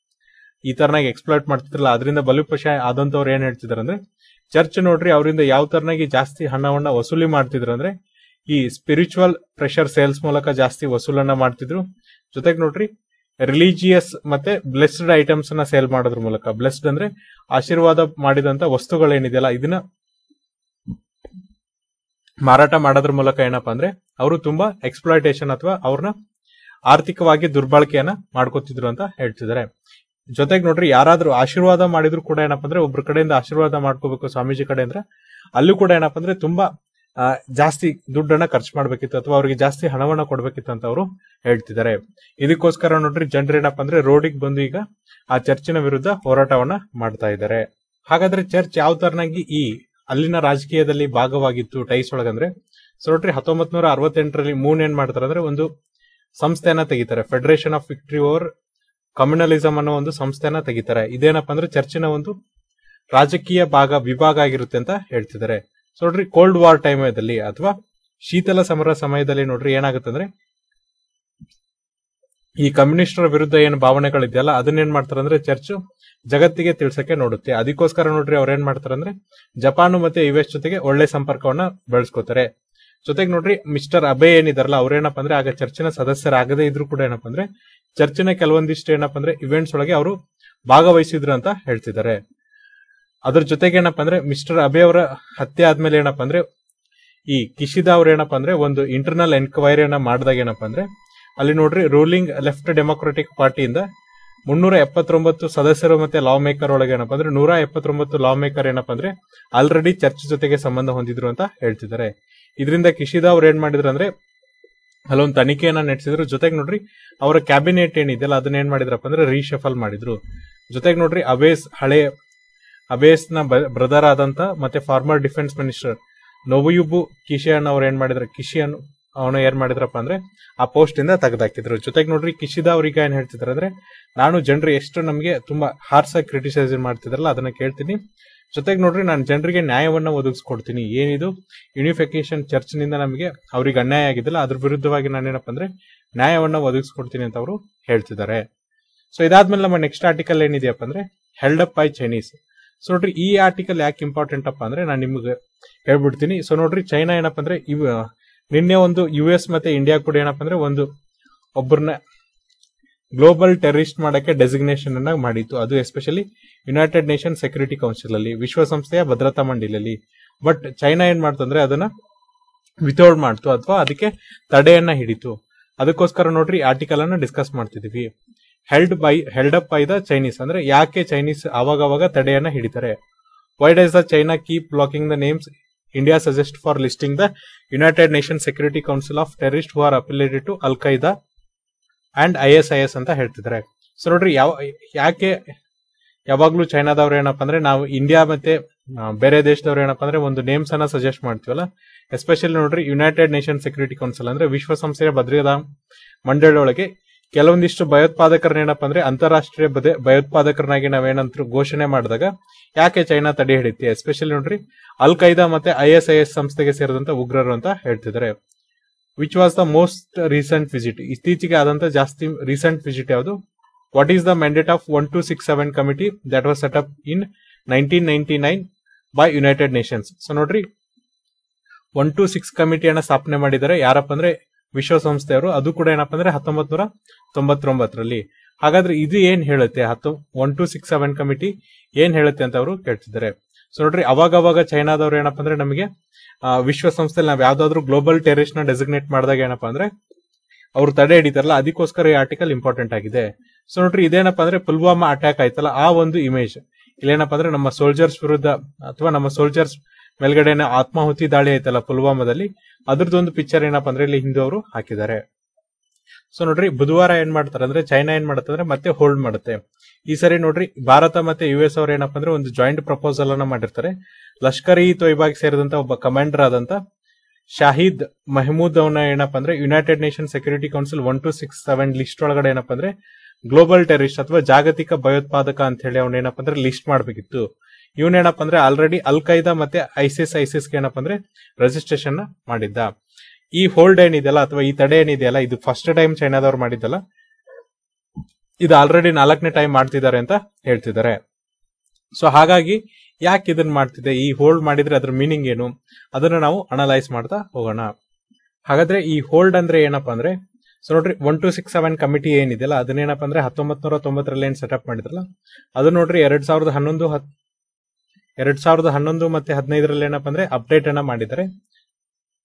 ಈ ತರನಾಗಿ ಎಕ್ಸ್ಪ್ಲಾಯ್ಟ್ ಮಾಡ್ತಿದ್ರಲ್ಲ ಅದರಿಂದ ಬಲಿಪಶ ಆದಂತವ್ರು ಏನ್ ಹೇಳ್ತಿದಾರೆ ಅಂದ್ರೆ ಚರ್ಚ್ ನೋಡ್ರಿ ಅವರಿಂದ ಯಾವ ತರನಾಗಿ ಜಾಸ್ತಿ ಹಣವನ್ನ ವಸೂಲಿ ಮಾಡ್ತಿದ್ರು ಅಂದ್ರೆ ಈ ಸ್ಪಿರಿಚುವಲ್ ಪ್ರೆಷರ್ ಸೇಲ್ಸ್ ಮೂಲಕ ಜಾಸ್ತಿ ವಸೂಲನ್ನ ಮಾಡ್ತಿದ್ರು ಜೊತೆಗೆ ನೋಡ್ರಿ ರಿಲಿಜಿಯಸ್ ಮತ್ತೆ ಬ್ಲೆಸ್ಡ್ ಐಟಮ್ಸ್ ನ ಸೇಲ್ ಮಾಡೋದ್ರ ಮೂಲಕ ಬ್ಲೆಸ್ಡ್ ಅಂದ್ರೆ ಆಶೀರ್ವಾದ ಮಾಡಿದಂತ ವಸ್ತುಗಳೇನಿದೆಯಲ್ಲ ಇದನ್ನ ಮಾರಾಟ ಮಾಡೋದ್ರ ಮೂಲಕ ಏನಪ್ಪಾ ಅಂದ್ರೆ ಅವರು ತುಂಬಾ ಎಕ್ಸ್ಪ್ಲಾಯಿಟೇಷನ್ ಅಥವಾ ಅವ್ರನ್ನ ಆರ್ಥಿಕವಾಗಿ ದುರ್ಬಳಕೆಯನ್ನ ಮಾಡ್ಕೋತಿದ್ರು ಅಂತ ಹೇಳ್ತಿದ್ದಾರೆ ಜೊತೆಗೆ ನೋಡ್ರಿ ಯಾರಾದ್ರೂ ಆಶೀರ್ವಾದ ಮಾಡಿದ್ರು ಕೂಡ ಏನಪ್ಪಾ ಅಂದ್ರೆ ಒಬ್ರ ಕಡೆಯಿಂದ ಆಶೀರ್ವಾದ ಮಾಡ್ಕೋಬೇಕು ಸ್ವಾಮೀಜಿ ಕಡೆ ಅಂದ್ರೆ ಅಲ್ಲೂ ಕೂಡ ಏನಪ್ಪಾ ಅಂದ್ರೆ ತುಂಬಾ ಆ, ಜಾಸ್ತಿ ದುಡ್ಡನ್ನ ಖರ್ಚು ಮಾಡ್ಬೇಕಿತ್ತು ಅಥವಾ ಅವ್ರಿಗೆ ಜಾಸ್ತಿ ಹಣವನ್ನ ಕೊಡ್ಬೇಕಿತ್ತು ಅಂತ ಅವರು ಹೇಳ್ತಿದ್ದಾರೆ ಇದಕ್ಕೋಸ್ಕರ ನೋಡ್ರಿ ಜನರು ಏನಪ್ಪಾ ಅಂದ್ರೆ ರೋಡಿಗೆ ಬಂದು ಈಗ ಆ ಚರ್ಚಿನ ವಿರುದ್ಧ ಹೋರಾಟವನ್ನ ಮಾಡ್ತಾ ಇದ್ದಾರೆ ಹಾಗಾದ್ರೆ ಚರ್ಚ್ ಯಾವ ತರನಾಗಿ ಈ ಅಲ್ಲಿನ ರಾಜಕೀಯದಲ್ಲಿ ಭಾಗವಾಗಿತ್ತು ಟೈಸ್ ಒಳಗಂದ್ರೆ ಸೊ ನೋಡ್ರಿ ಹತ್ತೊಂಬತ್ ನೂರ ಅರವತ್ತೆಂಟರಲ್ಲಿ ಮೂನ್ ಏನ್ ಮಾಡ್ತಾರೆ ಅಂದ್ರೆ ಒಂದು ಸಂಸ್ಥೆಯನ್ನ ತೆಗಿತಾರೆ federation of victory over communalism ಅನ್ನೋ ಒಂದು ಸಂಸ್ಥೆಯನ್ನ ತೆಗಿತಾರೆ ಇದೇನಪ್ಪ ಅಂದ್ರೆ ಚರ್ಚಿನ ಒಂದು ರಾಜಕೀಯ ಭಾಗ ವಿಭಾಗ ಆಗಿರುತ್ತೆ ಅಂತ ಹೇಳ್ತಿದ್ದಾರೆ ಸೊ ನೋಡ್ರಿ ಕೋಲ್ಡ್ ವಾರ್ ಟೈಮಲ್ಲಿ ಅಥವಾ ಶೀತಲ ಸಮರ ಸಮಯದಲ್ಲಿ ನೋಡ್ರಿ ಏನಾಗುತ್ತೆ ಅಂದ್ರೆ ಈ ಕಮ್ಯುನಿಸ್ಟರ ವಿರುದ್ಧ ಏನು ಭಾವನೆಗಳಿದೆಯಲ್ಲ ಅದನ್ನೇನ್ ಮಾಡ್ತಾರೆ ಅಂದ್ರೆ ಚರ್ಚ್ ಜಗತ್ತಿಗೆ ತಿಳ್ಸಕ್ಕೆ ನೋಡುತ್ತೆ ಅದಕ್ಕೋಸ್ಕರ ನೋಡ್ರಿ ಅವ್ರ ಏನ್ ಮಾಡ್ತಾರೆ ಅಂದ್ರೆ ಜಪಾನ್ ಮತ್ತೆ ಯು ಎಸ್ ಜೊತೆಗೆ ಒಳ್ಳೆ ಸಂಪರ್ಕವನ್ನ ಬೆಳೆಸ್ಕೋತಾರೆ ಜೊತೆಗೆ ನೋಡ್ರಿ ಮಿಸ್ಟರ್ ಅಬೆ ಏನಿದಾರಲ್ಲ ಅವ್ರೇನಪ್ಪ ಅಂದ್ರೆ ಆಗ ಚರ್ಚಿನ ಸದಸ್ಯರಾಗದೇ ಇದ್ರು ಕೂಡ ಏನಪ್ಪ ಅಂದ್ರೆ ಚರ್ಚಿನ ಕೆಲವೊಂದಿಷ್ಟು ಏನಪ್ಪ ಅಂದ್ರೆ ಇವೆಂಟ್ಸ್ ಒಳಗೆ ಅವರು ಭಾಗವಹಿಸಿದ್ರು ಅಂತ ಹೇಳ್ತಿದ್ದಾರೆ ಅದ್ರ ಜೊತೆಗೆ ಏನಪ್ಪ ಅಂದ್ರೆ ಮಿಸ್ಟರ್ ಅಬೆ ಅವರ ಹತ್ಯೆ ಆದ್ಮೇಲೆ ಏನಪ್ಪ ಅಂದ್ರೆ ಈ ಕಿಶಿದಾ ಅವ್ರ ಏನಪ್ಪ ಅಂದ್ರೆ ಒಂದು ಇಂಟರ್ನಲ್ ಎನ್ಕ್ವೈರಿಯನ್ನ ಮಾಡಿದಾಗ ಏನಪ್ಪ ಅಂದ್ರೆ ಅಲ್ಲಿ ನೋಡ್ರಿ ರೂಲಿಂಗ್ ಲೆಫ್ಟ್ ಡೆಮೊಕ್ರೆಟಿಕ್ ಪಾರ್ಟಿಯಿಂದ ಮುನ್ನೂರ ಎಪ್ಪತ್ತೊಂಬತ್ತು ಸದಸ್ಯರು ಮತ್ತೆ ಲಾ ಮೇಕರ್ ಒಳಗೆ ಏನಪ್ಪ ಅಂದ್ರೆ ನೂರ ಎಪ್ಪತ್ತೊಂಬತ್ತು ಲಾ ಮೇಕರ್ ಏನಪ್ಪ ಅಂದ್ರೆ ಆಲ್ರೆಡಿ ಚರ್ಚ್ ಜೊತೆಗೆ ಸಂಬಂಧ ಹೊಂದಿದ್ರು ಅಂತ ಹೇಳ್ತಿದ್ದಾರೆ ಇದರಿಂದ ಕಿಶಿದಾ ಅವ್ರು ಏನ್ ಮಾಡಿದ್ರು ಅಂದ್ರೆ ಅಲ್ಲೊಂದು ತನಿಖೆಯನ್ನ ನಡೆಸಿದ್ರು ಜೊತೆಗೆ ನೋಡ್ರಿ ಅವರ ಕ್ಯಾಬಿನೆಟ್ ಏನಿದೆಯಲ್ಲ ಅದನ್ನ ಏನ್ ಮಾಡಿದ್ರಪ್ಪ ಅಂದ್ರೆ ರೀಶಫಲ್ ಮಾಡಿದ್ರು ಜೊತೆಗೆ ನೋಡ್ರಿ ಅಬೇಸ್ ಹಳೆ ಅಬೇಸ್ ನ ಬ್ರದರ್ ಆದಂತ ಮತ್ತೆ ಫಾರ್ಮರ್ ಡಿಫೆನ್ಸ್ ಮಿನಿಸ್ಟರ್ ನೊಬಯುಬು ಕಿಶಿಯನ್ ಅವ್ರು ಏನ್ ಮಾಡಿದ್ರು ಕಿಶಿಯನ್ ಅವನು ಏನ್ ಮಾಡಿದ್ರಪ್ಪ ಅಂದ್ರೆ ಆ ಪೋಸ್ಟ್ ಇಂದ ತೆಗೆದಾಕಿದ್ರು ಜೊತೆಗೆ ನೋಡ್ರಿ ಕಿಶಿದಾ ಅವ್ರಿಗೆ ಏನ್ ಹೇಳ್ತಿದ್ರು ಅಂದ್ರೆ ನಾನು ಜನರು ಎಷ್ಟು ನಮಗೆ ತುಂಬಾ ಹಾರ್ಸಾಗಿ ಕ್ರಿಟಿಸೈಸ್ ಮಾಡ್ತಿದ್ರಲ್ಲ ಅದನ್ನ ಕೇಳ್ತೀನಿ ಜೊತೆಗೆ ನೋಡ್ರಿ ನಾನು ಜನರಿಗೆ ನ್ಯಾಯವನ್ನ ಒದಗಿಸ್ಕೊಡ್ತೀನಿ ಏನಿದು ಯೂನಿಫಿಕೇಶನ್ ಚರ್ಚ್ ನಿಂದ ನಮಗೆ ಅವ್ರಿಗೆ ಅನ್ಯಾಯ ಆಗಿದ್ದಲ್ಲ ಅದ್ರ ವಿರುದ್ಧವಾಗಿ ನಾನೇನಪ್ಪ ಅಂದ್ರೆ ನ್ಯಾಯವನ್ನ ಒದಗಿಸ್ಕೊಡ್ತೀನಿ ಅಂತ ಅವರು ಹೇಳ್ತಿದ್ದಾರೆ ಸೊ ಇದಾದ್ಮೇಲೆ ನಮ್ಮ ನೆಕ್ಸ್ಟ್ ಆರ್ಟಿಕಲ್ ಏನಿದೆಯಪ್ಪ ಅಂದ್ರೆ held up by Chinese so ನೋಡ್ರಿ ಈ ಆರ್ಟಿಕಲ್ ಯಾಕೆ ಇಂಪಾರ್ಟೆಂಟ್ ಅಪ್ಪ ಅಂದ್ರೆ ನಾನು ನಿಮ್ಗೆ ಹೇಳ್ಬಿಡ್ತೀನಿ ಸೊ ನೋಡ್ರಿ ಚೈನಾ ಏನಪ್ಪ ಅಂದ್ರೆ ಇವ್ ನಿನ್ನೆ ಒಂದು ಯು ಎಸ್ ಮತ್ತೆ ಇಂಡಿಯಾ ಕೂಡ ಏನಪ್ಪ ಅಂದ್ರೆ ಒಂದು ಒಬ್ಬರನ್ನ ಗ್ಲೋಬಲ್ ಟೆರರಿಸ್ಟ್ ಮಾಡಕ್ಕೆ ಡೆಸಿಗ್ನೇಷನ್ ಅನ್ನ ಮಾಡಿತ್ತು ಅದು especially united nation security council ಅಲ್ಲಿ ವಿಶ್ವಸಂಸ್ಥೆಯ ಭದ್ರತಾ ಮಂಡಳಿಯಲ್ಲಿ ಬಟ್ ಚೈನಾ ಏನ್ ಮಾಡ್ತಂದ್ರೆ ಅದನ್ನ ವಿಥೌಟ್ ಮಾಡ್ತು ಅಥವಾ ಅದಕ್ಕೆ ತಡೆಯನ್ನ ಹಿಡಿತು ಅದಕ್ಕೋಸ್ಕರ ನೋಡ್ರಿ ಆರ್ಟಿಕಲ್ ಅನ್ನ ಡಿಸ್ಕಸ್ ಮಾಡ್ತಿದೀವಿ held by held up by the Chinese ಅಂದ್ರೆ ಯಾಕೆ ಚೈನೀಸ್ ಅವಾಗ ಅವಾಗ ತಡೆಯನ್ನ ಹಿಡಿತಾರೆ why does the China keep blocking the names India suggest for listing the united nation security council of terrorist who are affiliated to al Qaeda and I S I S ಅಂತ ಹೇಳ್ತಿದ್ದಾರೆ so ನೋಡ್ರಿ ಯಾವ ಯಾಕೆ ಯಾವಾಗ್ಲೂ ಚೈನಾದವ್ರು ಏನಪ್ಪ ಅಂದ್ರೆ ನಾವು India ಮತ್ತೆ ಆ, ಬೇರೆ ದೇಶದವ್ರು ಏನಪ್ಪ ಅಂದ್ರೆ ಒಂದು ನೇಮ್ಸ್ ಅನ್ನ ಸಜೆಸ್ಟ್ ಮಾಡ್ತೀವಲ್ಲ ಎಸ್ಪೆಷಲಿ ನೋಡ್ರಿ ಯುನೈಟೆಡ್ ನೇಷನ್ ಸೆಕ್ಯೂರಿಟಿ ಕೌನ್ಸಿಲ್ ಅಂದ್ರೆ ವಿಶ್ವಸಂಸ್ಥೆಯ ಭದ್ರತಾ ಮಂಡಳಿಯೊಳಗೆ ಕೆಲವೊಂದಿಷ್ಟು ಭಯೋತ್ಪಾದಕರನ್ನ ಏನಪ್ಪ ಅಂದ್ರೆ ಅಂತಾರಾಷ್ಟ್ರೀಯ ಬದೆ ಭಯೋತ್ಪಾದಕರನ್ನಾಗಿ ನಾವೇನಂತ ಘೋಷಣೆ ಮಾಡಿದಾಗ ಯಾಕೆ ಚೈನಾ ತಡೆ ಹಿಡಿತಿ ಎಸ್ಪೆಷಲಿ ನೋಡ್ರಿ ಅಲ್ ಖೈದಾ ಮತ್ತೆ ಐ ಎಸ್ ಐ ಎಸ್ ಸಂಸ್ಥೆಗೆ ಸೇರಿದಂತ ಉಗ್ರರು ಅಂತ ಹೇಳ್ತಿದ್ದಾರೆ which was the most recent visit ಇತ್ತೀಚೆಗೆ ಆದಂತ ಜಾಸ್ತಿ ರೀಸೆಂಟ್ ವಿಸಿಟ್ ಯಾವುದು what is the mandate of one two six seven committee that was set up in nineteen ninety nine by united nations so ನೋಡ್ರಿ one two six ಕಮಿಟಿಯನ್ನ ಸ್ಥಾಪನೆ ಮಾಡಿದ್ದಾರೆ ಯಾರಪ್ಪ ಅಂದ್ರೆ ವಿಶ್ವಸಂಸ್ಥೆಯವರು ಅದು ಕೂಡ ಏನಪ್ಪ ಅಂದ್ರೆ ಹತ್ತೊಂಬತ್ ನೂರ ತೊಂಬತ್ತೊಂಬತ್ತರಲ್ಲಿ ಹಾಗಾದ್ರೆ ಇದು ಏನ್ ಹೇಳುತ್ತೆ ಹತ್ತು one two six seven committee ಏನ್ ಹೇಳುತ್ತೆ ಅಂತ ಅವರು ಕೇಳ್ತಿದ್ದಾರೆ ಸೊ ನೋಡ್ರಿ ಅವಾಗ ಅವಾಗ ಚೈನಾದವ್ರು ಏನಪ್ಪ ಅಂದ್ರೆ ನಮಗೆ ಆ, ವಿಶ್ವಸಂಸ್ಥೆಯಲ್ಲಿ ನಾವ್ ಯಾವ್ದಾದ್ರು ಗ್ಲೋಬಲ್ ಟೆರರಿಸ್ಟ್ ನ ಡೆಸಿಗ್ನೇಟ್ ಮಾಡಿದಾಗ ಏನಪ್ಪಾ ಅಂದ್ರೆ ಅವ್ರು ತಡೆ ಹಿಡಿತಾರಲ್ಲ ಅದಕ್ಕೋಸ್ಕರ ಈ ಆರ್ಟಿಕಲ್ ಇಂಪಾರ್ಟೆಂಟ್ ಆಗಿದೆ ಸೊ ನೋಡ್ರಿ ಇದೇನಪ್ಪ ಅಂದ್ರೆ ಪುಲ್ವಾಮಾ ಅಟ್ಯಾಕ್ ಆಯ್ತಲ್ಲ ಆ ಒಂದು ಇಮೇಜ್ ಇಲ್ಲೇನಪ್ಪ ಅಂದ್ರೆ ನಮ್ಮ ಸೋಲ್ಜರ್ಸ್ ವಿರುದ್ಧ ಅಥವಾ ನಮ್ಮ ಸೋಲ್ಜರ್ಸ್ ಮೇಲ್ಗಡೆನೆ ಆತ್ಮಾಹುತಿ ದಾಳಿ ಆಯ್ತಲ್ಲ ಪುಲ್ವಾಮಾದಲ್ಲಿ ಅದ್ರದ್ದೊಂದು ಪಿಕ್ಚರ್ ಏನಪ್ಪ ಅಂದ್ರೆ ಇಲ್ಲಿ ಹಿಂದೂ ಅವರು ಹಾಕಿದ್ದಾರೆ ಸೊ ನೋಡ್ರಿ ಬುಧವಾರ ಏನ್ ಮಾಡ್ತಾರೆ ಅಂದ್ರೆ ಚೈನಾ ಏನ್ ಮಾಡುತ್ತೆ ಅಂದ್ರೆ ಮತ್ತೆ ಹೋಲ್ಡ್ ಮಾಡುತ್ತೆ ಈ ಸರಿ ನೋಡ್ರಿ ಭಾರತ ಮತ್ತೆ ಯು ಎಸ್ ಅವ್ರು ಏನಪ್ಪ ಅಂದ್ರೆ ಒಂದು ಜಾಯಿಂಟ್ ಪ್ರಪೋಸಲ್ ಅನ್ನ ಮಾಡಿರ್ತಾರೆ ಲಷ್ಕರ್ ಇ ತೊಯ್ಬಾಗ್ ಸೇರಿದಂತ ಒಬ್ಬ ಕಮಾಂಡರ್ ಆದಂತ ಶಾಹಿದ್ ಮೆಹಮೂದ್ ಅವನ ಏನಪ್ಪ ಅಂದ್ರೆ united nation security council one two six seven list ಒಳಗಡೆ ಏನಪ್ಪ ಅಂದ್ರೆ ಗ್ಲೋಬಲ್ ಟೆರರಿಸ್ಟ್ ಅಥವಾ ಜಾಗತಿಕ ಭಯೋತ್ಪಾದಕ ಅಂತ ಹೇಳಿ ಅವನ ಏನಪ್ಪ ಅಂದ್ರೆ ಲಿಸ್ಟ್ ಮಾಡ್ಬೇಕಿತ್ತು ಇವನೇನಪ್ಪ ಅಂದ್ರೆ ಆಲ್ರೆಡಿ ಅಲ್ ಖೈದಾ ಮತ್ತೆ ಐಸಿಸ್ ಐಸಿಸ್ ಏನಪ್ಪ ಅಂದ್ರೆ ರಿಜಿಸ್ಟ್ರೇಷನ್ ಮಾಡಿದ್ದ ಈ ಹೋಲ್ಡ್ ಏನಿದೆಯಲ್ಲ ಅಥವಾ ಈ ತಡೆ ಏನಿದೆಯಲ್ಲ ಇದು ಫಸ್ಟ್ ಟೈಮ್ ಚೈನಾದವ್ರು ಮಾಡಿದ್ದಲ್ಲ ಇದು ಆಲ್ರೆಡಿ ನಾಲ್ಕನೇ ಟೈಮ್ ಮಾಡ್ತಿದ್ದಾರೆ ಅಂತ ಹೇಳ್ತಿದ್ದಾರೆ ಸೊ ಹಾಗಾಗಿ ಯಾಕೆ ಇದನ್ನ ಮಾಡ್ತಿದೆ ಈ ಹೋಲ್ಡ್ ಮಾಡಿದ್ರೆ ಅದ್ರ ಮೀನಿಂಗ್ ಏನು ಅದನ್ನ ನಾವು ಅನಲೈಸ್ ಮಾಡ್ತಾ ಹೋಗೋಣ ಹಾಗಾದ್ರೆ ಈ ಹೋಲ್ಡ್ ಅಂದ್ರೆ ಏನಪ್ಪಾ ಅಂದ್ರೆ ಸೊ ನೋಡ್ರಿ one two six seven committee ಏನಿದೆಯಲ್ಲ ಅದನ್ನೇನಪ್ಪ ಅಂದ್ರೆ ಹತ್ತೊಂಬತ್ ನೂರ ತೊಂಬತ್ತರಲ್ಲಿ ಏನ್ ಸೆಟಪ್ ಮಾಡಿದ್ರಲ್ಲ ಅದು ನೋಡ್ರಿ ಎರಡ್ ಸಾವಿರದ ಹನ್ನೊಂದು ಹತ್ ಎರಡ್ ಸಾವಿರದ ಹನ್ನೊಂದು ಮತ್ತೆ ಹದಿನೈದರಲ್ಲಿ ಏನಪ್ಪ ಅಂದ್ರೆ ಅಪ್ಡೇಟ್ ಅನ್ನ ಮಾಡಿದ್ದಾರೆ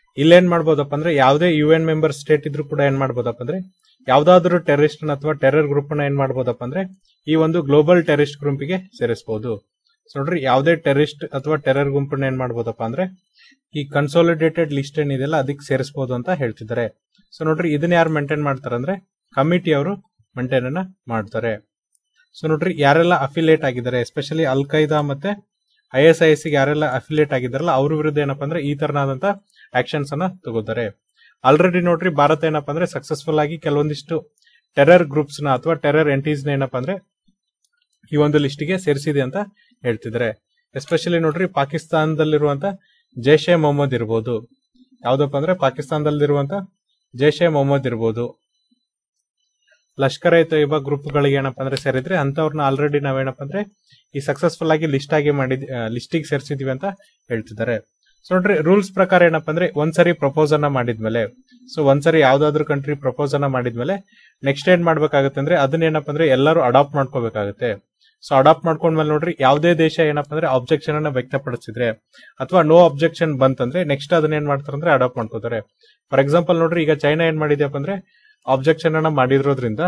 ಇಲ್ಲೇನ್ ಮಾಡ್ಬೋದಪ್ಪ ಅಂದ್ರೆ ಯಾವುದೇ ಯು ಎನ್ ಮೆಂಬರ್ ಸ್ಟೇಟ್ ಇದ್ರೂ ಕೂಡ ಏನ್ ಮಾಡ್ಬೋದಪ್ಪ ಅಂದ್ರೆ ಯಾವ್ದಾದ್ರು ಟೆರರಿಸ್ಟ್ ಅಥವಾ ಟೆರರ್ ಗ್ರೂಪ್ ನ ಏನ್ ಮಾಡ್ಬೋದಪ್ಪ ಅಂದ್ರೆ ಈ ಒಂದು ಗ್ಲೋಬಲ್ ಟೆರರಿಸ್ಟ್ ಗ್ರೂಪ್ಗೆ ಸೇರಿಸಬಹುದು ಸೊ ನೋಡ್ರಿ ಯಾವುದೇ ಟೆರರಿಸ್ಟ್ ಅಥವಾ ಟೆರರ್ ಗುಂಪನ್ನ ಏನ್ ಮಾಡ್ಬೋದಪ್ಪ ಅಂದ್ರೆ ಈ ಕನ್ಸಾಲಿಡೇಟೆಡ್ ಲಿಸ್ಟ್ ಏನಿದೆಯಲ್ಲ ಅದಕ್ಕೆ ಸೇರಿಸಬಹುದು ಅಂತ ಹೇಳ್ತಿದ್ದಾರೆ ಸೊ ನೋಡ್ರಿ ಇದನ್ನ ಯಾರು ಮೇಂಟೈನ್ ಮಾಡ್ತಾರೆ ಅಂದ್ರೆ ಕಮಿಟಿ ಅವರು ಮೇಂಟೈನ್ ಅನ್ನ ಮಾಡ್ತಾರೆ ಸೊ ನೋಡ್ರಿ ಯಾರೆಲ್ಲ ಅಫಿಲಿಯೇಟ್ ಆಗಿದ್ದಾರೆ ಎಸ್ಪೆಷಲಿ ಅಲ್ ಖೈದಾ ಮತ್ತೆ ಐ ಎಸ್ ಐ ಎಸ್ ಯಾರೆಲ್ಲ ಅಫಿಲಿಯೇಟ್ ಆಗಿದ್ದಾರಲ್ಲ ಅವ್ರ ವಿರುದ್ಧ ಏನಪ್ಪಾ ಅಂದ್ರೆ ಈ ತರನಾದಂತ ಆಕ್ಷನ್ಸ್ ಅನ್ನ ತಗೋತಾರೆ ಆಲ್ರೆಡಿ ನೋಡ್ರಿ ಭಾರತ ಏನಪ್ಪಾ ಅಂದ್ರೆ ಸಕ್ಸಸ್ಫುಲ್ ಆಗಿ ಕೆಲವೊಂದಿಷ್ಟು ಟೆರರ್ ಗ್ರೂಪ್ಸ್ ನ ಅಥವಾ ಟೆರರ್ ಎಂಟೀಸ್ ನ ಏನಪ್ಪಾ ಅಂದ್ರೆ ಈ ಒಂದು ಲಿಸ್ಟ್ ಗೆ ಸೇರಿಸಿದೆ ಅಂತ ಹೇಳ್ತಿದ್ದಾರೆ ಎಸ್ಪೆಷಲಿ ನೋಡ್ರಿ ಪಾಕಿಸ್ತಾನದಲ್ಲಿರುವಂತ ಜೈಷ್ ಎ ಮೊಹಮ್ಮದ್ ಇರ್ಬೋದು ಯಾವ್ದಪ್ಪ ಅಂದ್ರೆ ಪಾಕಿಸ್ತಾನದಲ್ಲಿರುವಂತ ಜೈಷ್ ಎ ಮೊಹಮ್ಮದ್ ಇರ್ಬೋದು ಲಷ್ಕರ್ ಎ ತೊಯ್ಬಾ ಗ್ರೂಪ್ ಗಳಿಗೆ ಏನಪ್ಪಾ ಅಂದ್ರೆ ಸೇರಿದ್ರೆ ಅಂತವ್ರನ್ನ ಆಲ್ರೆಡಿ ನಾವೇನಪ್ಪ ಅಂದ್ರೆ ಈ ಸಕ್ಸಸ್ಫುಲ್ ಆಗಿ ಲಿಸ್ಟ್ ಆಗಿ ಮಾಡಿದ್ ಲಿಸ್ಟಿಗೆ ಸೇರಿಸಿದೀವಿ ಅಂತ ಹೇಳ್ತಿದ್ದಾರೆ ಸೊ ನೋಡ್ರಿ ರೂಲ್ಸ್ ಪ್ರಕಾರ ಏನಪ್ಪಾ ಅಂದ್ರೆ ಒಂದ್ಸರಿ ಪ್ರಪೋಸ್ ಅನ್ನ ಮಾಡಿದ್ಮೇಲೆ ಸೊ ಒಂದ್ಸರಿ ಯಾವ್ದಾದ್ರು ಕಂಟ್ರಿ ಪ್ರಪೋಸ್ ಅನ್ನ ಮಾಡಿದ್ಮೇಲೆ ನೆಕ್ಸ್ಟ್ ಏನ್ ಮಾಡ್ಬೇಕಾಗತ್ತೆ ಅಂದ್ರೆ ಅದನ್ನ ಏನಪ್ಪಾ ಅಂದ್ರೆ ಎಲ್ಲರೂ ಅಡಾಪ್ಟ್ ಮಾಡ್ಕೋಬೇಕಾಗುತ್ತೆ ಸೊ ಅಡಾಪ್ಟ್ ಮಾಡ್ಕೊಂಡ್ಮೇಲೆ ನೋಡ್ರಿ ಯಾವುದೇ ದೇಶ ಏನಪ್ಪಾ ಅಂದ್ರೆ ಅಬ್ಜೆಕ್ಷನ್ ಅನ್ನ ವ್ಯಕ್ತಪಡಿಸಿದ್ರೆ ಅಥವಾ ನೋ ಅಬ್ಜೆಕ್ಷನ್ ಬಂತಂದ್ರೆ ನೆಕ್ಸ್ಟ್ ಅದನ್ನ ಏನ್ ಮಾಡ್ತಾರೆ ಅಂದ್ರೆ ಅಡಾಪ್ಟ್ ಮಾಡ್ಕೋತಾರೆ ಫಾರ್ ಎಕ್ಸಾಂಪಲ್ ನೋಡ್ರಿ ಈಗ ಚೈನಾ ಏನ್ ಮಾಡಿದ್ಯಪ್ಪ ಅಂದ್ರೆ ಅಬ್ಜೆಕ್ಷನ್ ಅನ್ನ ಮಾಡಿರೋದ್ರಿಂದ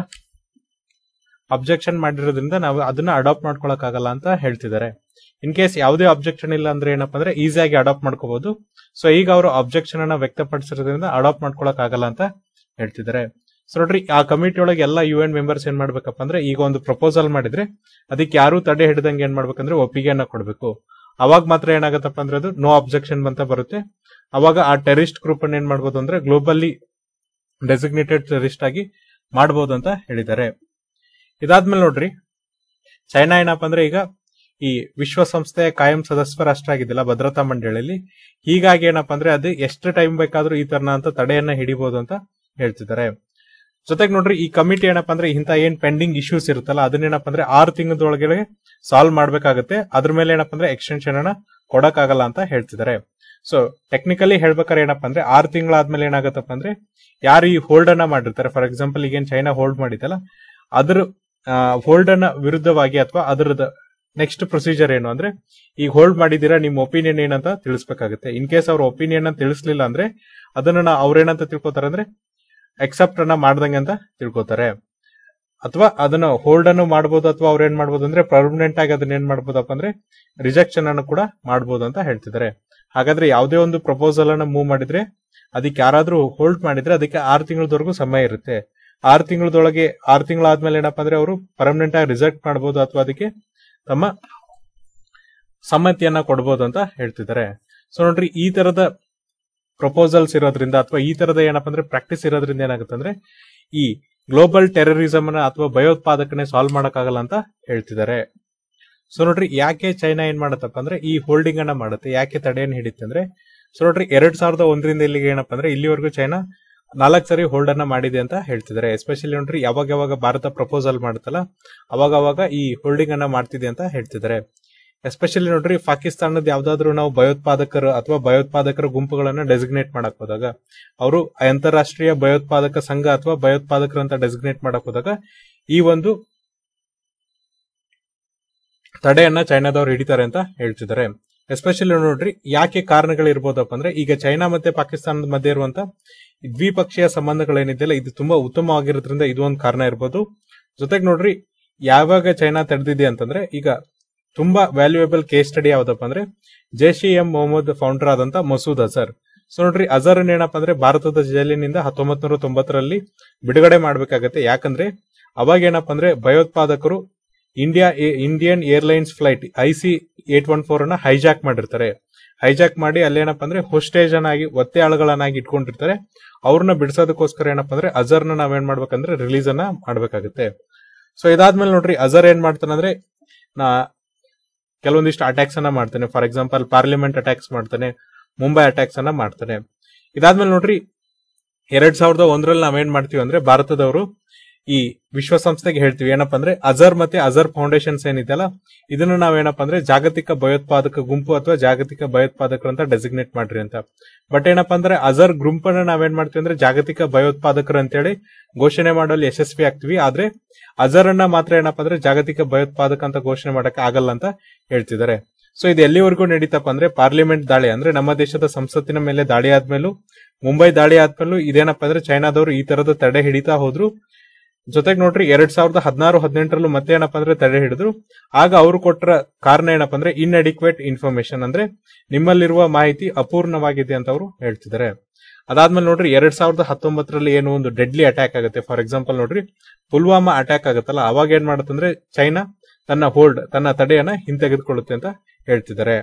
ಅಬ್ಜೆಕ್ಷನ್ ಮಾಡಿರೋದ್ರಿಂದ ನಾವು ಅದನ್ನ ಅಡಾಪ್ಟ್ ಮಾಡ್ಕೊಳಕ್ ಆಗಲ್ಲ ಅಂತ ಹೇಳ್ತಿದ್ದಾರೆ ಇನ್ ಕೇಸ್ ಯಾವುದೇ ಅಬ್ಜೆಕ್ಷನ್ ಇಲ್ಲ ಅಂದ್ರೆ ಏನಪ್ಪಾ ಅಂದ್ರೆ ಈಸಿಯಾಗಿ ಅಡಾಪ್ಟ್ ಮಾಡ್ಕೋಬಹುದು ಸೊ ಈಗ ಅವರು ಅಬ್ಜೆಕ್ಷನ್ ಅನ್ನ ವ್ಯಕ್ತಪಡಿಸಿರೋದ್ರಿಂದ ಅಡಾಪ್ಟ್ ಮಾಡ್ಕೊಳಕ್ ಆಗಲ್ಲ ಅಂತ ಹೇಳ್ತಿದ್ದಾರೆ ಸೊ ನೋಡ್ರಿ ಆ ಕಮಿಟಿ ಒಳಗೆ ಎಲ್ಲ ಯು ಎನ್ ಮೆಂಬರ್ಸ್ ಏನ್ ಮಾಡ್ಬೇಕಪ್ಪ ಅಂದ್ರೆ ಈಗ ಒಂದು ಪ್ರಪೋಸಲ್ ಮಾಡಿದ್ರೆ ಅದಕ್ಕೆ ಯಾರು ತಡೆ ಹಿಡಿದಂಗೆ ಏನ್ ಮಾಡ್ಬೇಕಂದ್ರೆ ಒಪ್ಪಿಗೆಯನ್ನ ಕೊಡ್ಬೇಕು ಅವಾಗ ಮಾತ್ರ ಏನಾಗತ್ತಪ್ಪ ಅಂದ್ರೆ ಅದು ನೋ ಅಬ್ಜೆಕ್ಷನ್ ಅಂತ ಬರುತ್ತೆ ಅವಾಗ ಆ ಟೆರಿಸ್ಟ್ ಗ್ರೂಪ್ ಅನ್ನ ಏನ್ ಮಾಡ್ಬೋದು ಅಂದ್ರೆ ಗ್ಲೋಬಲಿ ಡೆಸಿಗ್ನೇಟೆಡ್ ಟೆರಿಸ್ಟ್ ಆಗಿ ಮಾಡಬಹುದು ಅಂತ ಹೇಳಿದ್ದಾರೆ ಇದಾದ್ಮೇಲೆ ನೋಡ್ರಿ ಚೈನಾ ಏನಪ್ಪಾ ಅಂದ್ರೆ ಈಗ ಈ ವಿಶ್ವಸಂಸ್ಥೆಯ ಕಾಯಂ ಸದಸ್ಯ ರಾಷ್ಟ್ರ ಆಗಿದ್ದಿಲ್ಲ ಭದ್ರತಾ ಮಂಡಳಿಯಲ್ಲಿ ಹೀಗಾಗಿ ಏನಪ್ಪಾ ಅಂದ್ರೆ ಅದು ಎಷ್ಟು ಟೈಮ್ ಬೇಕಾದ್ರೂ ಈ ತರನ ಅಂತ ತಡೆಯನ್ನ ಹಿಡಿಬಹುದು ಅಂತ ಹೇಳ್ತಿದ್ದಾರೆ ಜೊತೆಗೆ ನೋಡ್ರಿ ಈ ಕಮಿಟಿ ಏನಪ್ಪಾ ಅಂದ್ರೆ ಇಂತ ಏನ್ ಪೆಂಡಿಂಗ್ ಇಶ್ಯೂಸ್ ಇರುತ್ತಲ್ಲ ಅದನ್ನೇನಪ್ಪ ಅಂದ್ರೆ ಆರು ತಿಂಗಳದೊಳಗೆ ಸಾಲ್ವ್ ಮಾಡ್ಬೇಕಾಗತ್ತೆ ಅದ್ರ ಮೇಲೆ ಏನಪ್ಪಾ ಅಂದ್ರೆ ಎಕ್ಸ್ಟೆನ್ಷನ್ ಅನ್ನ ಕೊಡಕ್ಕಾಗಲ್ಲ ಅಂತ ಹೇಳ್ತಿದ್ದಾರೆ ಸೊ ಟೆಕ್ನಿಕಲಿ ಹೇಳ್ಬೇಕಾದ್ರೆ ಏನಪ್ಪಾ ಅಂದ್ರೆ ಆರು ತಿಂಗಳಾದ್ಮೇಲೆ ಏನಾಗತ್ತಪ್ಪ ಅಂದ್ರೆ ಯಾರು ಈ ಹೋಲ್ಡ್ ಅನ್ನ ಮಾಡಿರ್ತಾರೆ ಫಾರ್ ಎಕ್ಸಾಂಪಲ್ ಈಗೇನ್ ಚೈನಾ ಹೋಲ್ಡ್ ಮಾಡಿತ್ತಲ್ಲ ಅದ್ರ ಹೋಲ್ಡ್ ಅನ್ನ ವಿರುದ್ಧವಾಗಿ ಅಥವಾ ಅದರದ ನೆಕ್ಸ್ಟ್ ಪ್ರೊಸೀಜರ್ ಏನು ಅಂದ್ರೆ ಈಗ ಹೋಲ್ಡ್ ಮಾಡಿದೀರಾ ನಿಮ್ ಒಪಿನಿಯನ್ ಏನಂತ ತಿಳಿಸ್ಬೇಕಾಗುತ್ತೆ ಇನ್ ಕೇಸ್ ಅವ್ರ ಒಪಿನಿಯನ್ ಅನ್ನ ತಿಳಿಸ್ಲಿಲ್ಲ ಅಂದ್ರೆ ಅದನ್ನ ಅವ್ರೇನಂತ ತಿಳ್ಕೊತಾರೆ ಅಂದ್ರೆ ಎಕ್ಸೆಪ್ಟ್ ಅನ್ನ ಮಾಡ್ದಂಗೆ ಅಂತ ತಿಳ್ಕೊತಾರೆ ಅಥವಾ ಅದನ್ನ ಹೋಲ್ಡ್ ಅನ್ನು ಮಾಡಬಹುದು ಅಥವಾ ಅವ್ರ ಏನ್ ಮಾಡ್ಬೋದು ಅಂದ್ರೆ ಪರ್ಮನೆಂಟ್ ಆಗಿ ಅದನ್ನ ಏನ್ ಮಾಡ್ಬೋದಪ್ಪ ಅಂದ್ರೆ ರಿಜೆಕ್ಷನ್ ಅನ್ನು ಕೂಡ ಮಾಡ್ಬೋದು ಅಂತ ಹೇಳ್ತಿದ್ದಾರೆ ಹಾಗಾದ್ರೆ ಯಾವುದೇ ಒಂದು ಪ್ರಪೋಸಲ್ ಅನ್ನ ಮೂವ್ ಮಾಡಿದ್ರೆ ಅದಕ್ಕೆ ಯಾರಾದ್ರೂ ಹೋಲ್ಡ್ ಮಾಡಿದ್ರೆ ಅದಕ್ಕೆ ಆರು ತಿಂಗಳದವರೆಗೂ ಸಮಯ ಇರುತ್ತೆ ಆರು ತಿಂಗಳದೊಳಗೆ ಆರು ತಿಂಗಳಾದ್ಮೇಲೆ ಏನಪ್ಪಾ ಅಂದ್ರೆ ಅವರು ಪರ್ಮನೆಂಟ್ ಆಗಿ ರಿಜೆಕ್ಟ್ ಮಾಡಬಹುದು ಅಥವಾ ಅದಕ್ಕೆ ತಮ್ಮ ಸಮ್ಮತಿಯನ್ನ ಕೊಡಬಹುದು ಅಂತ ಹೇಳ್ತಿದ್ದಾರೆ ಸೊ ನೋಡ್ರಿ ಈ ತರದ ಪ್ರಪೋಸಲ್ಸ್ ಇರೋದ್ರಿಂದ ಅಥವಾ ಈ ತರದ ಏನಪ್ಪಾ ಅಂದ್ರೆ ಪ್ರಾಕ್ಟೀಸ್ ಇರೋದ್ರಿಂದ ಏನಾಗುತ್ತೆ ಅಂದ್ರೆ ಈ ಗ್ಲೋಬಲ್ ಟೆರರಿಸಮ್ ಅನ್ನ ಅಥವಾ ಭಯೋತ್ಪಾದಕನೆ ಸಾಲ್ವ್ ಮಾಡಕ್ಕಾಗಲ್ಲ ಅಂತ ಹೇಳ್ತಿದ್ದಾರೆ ಸೊ ನೋಡ್ರಿ ಯಾಕೆ ಚೈನಾ ಏನ್ ಮಾಡತ್ತಪ್ಪ ಅಂದ್ರೆ ಈ ಹೋಲ್ಡಿಂಗ್ ಅನ್ನ ಮಾಡುತ್ತೆ ಯಾಕೆ ತಡೆಯನ್ನು ಹಿಡಿತೆ ಅಂದ್ರೆ ಸೊ ನೋಡ್ರಿ ಎರಡ್ ಸಾವಿರದ ಒಂದರಿಂದ ಇಲ್ಲಿಗೆ ಏನಪ್ಪಾ ಅಂದ್ರೆ ಇಲ್ಲಿವರೆಗೂ ಚೈನಾ ನಾಲ್ಕು ಸರಿ ಹೋಲ್ಡ್ ಅನ್ನ ಮಾಡಿದೆ ಅಂತ ಹೇಳ್ತಿದ್ದಾರೆ ಎಸ್ಪೆಷಲಿ ನೋಡ್ರಿ ಯಾವಾಗ ಯಾವಾಗ ಭಾರತ ಪ್ರಪೋಸಲ್ ಮಾಡುತ್ತಲ್ಲ ಅವಾಗ ಅವಾಗ ಈ ಹೋಲ್ಡಿಂಗ್ ಅನ್ನ ಮಾಡ್ತಿದೆ ಅಂತ ಹೇಳ್ತಿದ್ದಾರೆ ಎಸ್ಪೆಷಲಿ ನೋಡ್ರಿ ಪಾಕಿಸ್ತಾನದ ಯಾವ್ದಾದ್ರು ನಾವು ಭಯೋತ್ಪಾದಕರು ಅಥವಾ ಭಯೋತ್ಪಾದಕರ ಗುಂಪುಗಳನ್ನ ಡೆಸಿಗ್ನೇಟ್ ಮಾಡಕ್ ಹೋದಾಗ ಅವರು ಅಂತಾರಾಷ್ಟ್ರೀಯ ಭಯೋತ್ಪಾದಕ ಸಂಘ ಅಥವಾ ಭಯೋತ್ಪಾದಕರು ಅಂತ ಡೆಸಿಗ್ನೇಟ್ ಮಾಡಕ್ ಹೋದಾಗ ಈ ಒಂದು ತಡೆಯನ್ನ ಚೈನಾದವ್ರು ಹಿಡಿತಾರೆ ಅಂತ ಹೇಳ್ತಿದ್ದಾರೆ ಎಸ್ಪೆಷಲಿ ನೋಡ್ರಿ ಯಾಕೆ ಕಾರಣಗಳಿರ್ಬೋದಪ್ಪ ಅಂದ್ರೆ ಈಗ ಚೈನಾ ಮತ್ತೆ ಪಾಕಿಸ್ತಾನದ ಮಧ್ಯೆ ಇರುವಂತ ದ್ವಿಪಕ್ಷೀಯ ಸಂಬಂಧಗಳೇನಿದೆಯಲ್ಲ ಇದು ತುಂಬಾ ಉತ್ತಮವಾಗಿರೋದ್ರಿಂದ ಇದು ಒಂದು ಕಾರಣ ಇರ್ಬೋದು ಜೊತೆಗೆ ನೋಡ್ರಿ ಯಾವಾಗ ಚೈನಾ ತಡೆದಿದೆ ಅಂತಂದ್ರೆ ಈಗ ತುಂಬಾ ವ್ಯಾಲ್ಯೂಯಬಲ್ ಕೇಸ್ ಸ್ಟಡಿ ಯಾವ್ದಪ್ಪ ಅಂದ್ರೆ ಜೈಷ್ ಎಂ ಮೊಹಮ್ಮದ್ ಫೌಂಡರ್ ಆದಂತ ಮಸೂದ್ ಅಜರ್ ಸೊ ನೋಡ್ರಿ ಅಜರ್ ಏನಪ್ಪಾ ಅಂದ್ರೆ ಭಾರತದ ಜೈಲಿನಿಂದ ಹತ್ತೊಂಬತ್ ನೂರ ತೊಂಬತ್ತರಲ್ಲಿ ಬಿಡುಗಡೆ ಮಾಡ್ಬೇಕಾಗತ್ತೆ ಯಾಕಂದ್ರೆ ಅವಾಗ ಏನಪ್ಪಾ ಅಂದ್ರೆ ಭಯೋತ್ಪಾದಕರು India Indian airlines flight I C eight one four ಅನ್ನ ಹೈಜಾಕ್ ಮಾಡಿರ್ತಾರೆ ಹೈಜಾಕ್ ಮಾಡಿ ಅಲ್ಲೇನಪ್ಪ ಅಂದ್ರೆ ಹೋಸ್ಟೇಜ್ ಅನ್ನಾಗಿ ಒತ್ತೆ ಆಳುಗಳನ್ನಾಗಿ ಇಟ್ಕೊಂಡಿರ್ತಾರೆ ಅವ್ರನ್ನ ಬಿಡಿಸೋದಕ್ಕೋಸ್ಕರ ಏನಪ್ಪಾ ಅಂದ್ರೆ ಅಜರ್ನ ನಾವೇನ್ ಮಾಡ್ಬೇಕಂದ್ರೆ ರಿಲೀಸ್ ಅನ್ನ ಮಾಡ್ಬೇಕಾಗುತ್ತೆ ಸೊ ಇದಾದ್ಮೇಲೆ ನೋಡ್ರಿ ಅಜರ್ ಏನ್ ಮಾಡ್ತಾನಂದ್ರೆ ನಾ ಕೆಲವೊಂದಿಷ್ಟು ಅಟ್ಯಾಕ್ಸ್ ಅನ್ನ ಮಾಡ್ತಾನೆ ಫಾರ್ ಎಕ್ಸಾಂಪಲ್ ಪಾರ್ಲಿಮೆಂಟ್ ಅಟ್ಯಾಕ್ಸ್ ಮಾಡ್ತಾನೆ ಮುಂಬೈ ಅಟ್ಯಾಕ್ಸ್ ಅನ್ನ ಮಾಡ್ತಾನೆ ಇದಾದ್ಮೇಲೆ ನೋಡ್ರಿ ಎರಡ್ ಸಾವಿರದ ಒಂದರಲ್ಲಿ ನಾವೇನ್ ಮಾಡ್ತೀವಿ ಅಂದ್ರೆ ಭಾರತದವರು ಈ ವಿಶ್ವಸಂಸ್ಥೆಗೆ ಹೇಳ್ತೀವಿ ಏನಪ್ಪಾ ಅಂದ್ರೆ ಅಜರ್ ಮತ್ತೆ ಅಜರ್ ಫೌಂಡೇಶನ್ಸ್ ಏನಿದೆಯಲ್ಲ ಇದನ್ನ ನಾವೇನಪ್ಪ ಅಂದ್ರೆ ಜಾಗತಿಕ ಭಯೋತ್ಪಾದಕ ಗುಂಪು ಅಥವಾ ಜಾಗತಿಕ ಭಯೋತ್ಪಾದಕರು ಅಂತ ಡೆಸಿಗ್ನೇಟ್ ಮಾಡ್ರಿ ಅಂತ ಬಟ್ ಏನಪ್ಪಾ ಅಂದ್ರೆ ಅಜರ್ ಗುಂಪನ್ನ ನಾವೇನ್ ಮಾಡ್ತೀವಿ ಅಂದ್ರೆ ಜಾಗತಿಕ ಭಯೋತ್ಪಾದಕರು ಅಂತೇಳಿ ಘೋಷಣೆ ಮಾಡಲು ಯಶಸ್ವಿ ಆಗ್ತೀವಿ ಆದ್ರೆ ಅಜರ್ ಅನ್ನ ಮಾತ್ರ ಏನಪ್ಪಾ ಅಂದ್ರೆ ಜಾಗತಿಕ ಭಯೋತ್ಪಾದಕ ಅಂತ ಘೋಷಣೆ ಮಾಡಕ್ ಆಗಲ್ಲ ಅಂತ ಹೇಳ್ತಿದ್ದಾರೆ ಸೊ ಇದು ಎಲ್ಲಿವರೆಗೂ ನಡೀತಪ್ಪ ಅಂದ್ರೆ ಪಾರ್ಲಿಮೆಂಟ್ ದಾಳಿ ಅಂದ್ರೆ ನಮ್ಮ ದೇಶದ ಸಂಸತ್ತಿನ ಮೇಲೆ ದಾಳಿ ಆದ್ಮೇಲೂ ಮುಂಬೈ ದಾಳಿ ಆದ್ಮೇಲೂ ಇದೇನಪ್ಪ ಅಂದ್ರೆ ಚೈನಾದವರು ಈ ತರದ ತಡೆ ಹಿಡಿತಾ ಹೋದ್ರು ಜೊತೆಗೆ ನೋಡ್ರಿ ಎರಡ್ ಸಾವಿರದ ಹದಿನಾರು ಹದಿನೆಂಟರಲ್ಲೂ ಮತ್ತೆ ಏನಪ್ಪಾ ಅಂದ್ರೆ ತಡೆ ಹಿಡಿದ್ರು ಆಗ ಅವರು ಕೊಟ್ಟ ಕಾರಣ ಏನಪ್ಪಾ ಅಂದ್ರೆ ಇನ್ಅಡಿಕ್ವೇಟ್ ಇನ್ಫಾರ್ಮೇಶನ್ ಅಂದ್ರೆ ನಿಮ್ಮಲ್ಲಿರುವ ಮಾಹಿತಿ ಅಪೂರ್ಣವಾಗಿದೆ ಅಂತ ಅವರು ಹೇಳ್ತಿದ್ದಾರೆ ಅದಾದ್ಮೇಲೆ ನೋಡ್ರಿ ಎರಡ್ ಸಾವಿರದ ಹತ್ತೊಂಬತ್ತರಲ್ಲಿ ಏನು ಒಂದು ಡೆಡ್ಲಿ ಅಟ್ಯಾಕ್ ಆಗುತ್ತೆ ಫಾರ್ ಎಕ್ಸಾಂಪಲ್ ನೋಡ್ರಿ ಪುಲ್ವಾಮಾ ಅಟ್ಯಾಕ್ ಆಗುತ್ತಲ್ಲ ಅವಾಗ ಏನ್ ಮಾಡುತ್ತಂದ್ರೆ ಚೈನಾ ತನ್ನ ಹೋಲ್ಡ್ ತನ್ನ ತಡೆಯನ್ನ ಹಿಂತೆಗೆದುಕೊಳ್ಳುತ್ತೆ ಅಂತ ಹೇಳ್ತಿದ್ದಾರೆ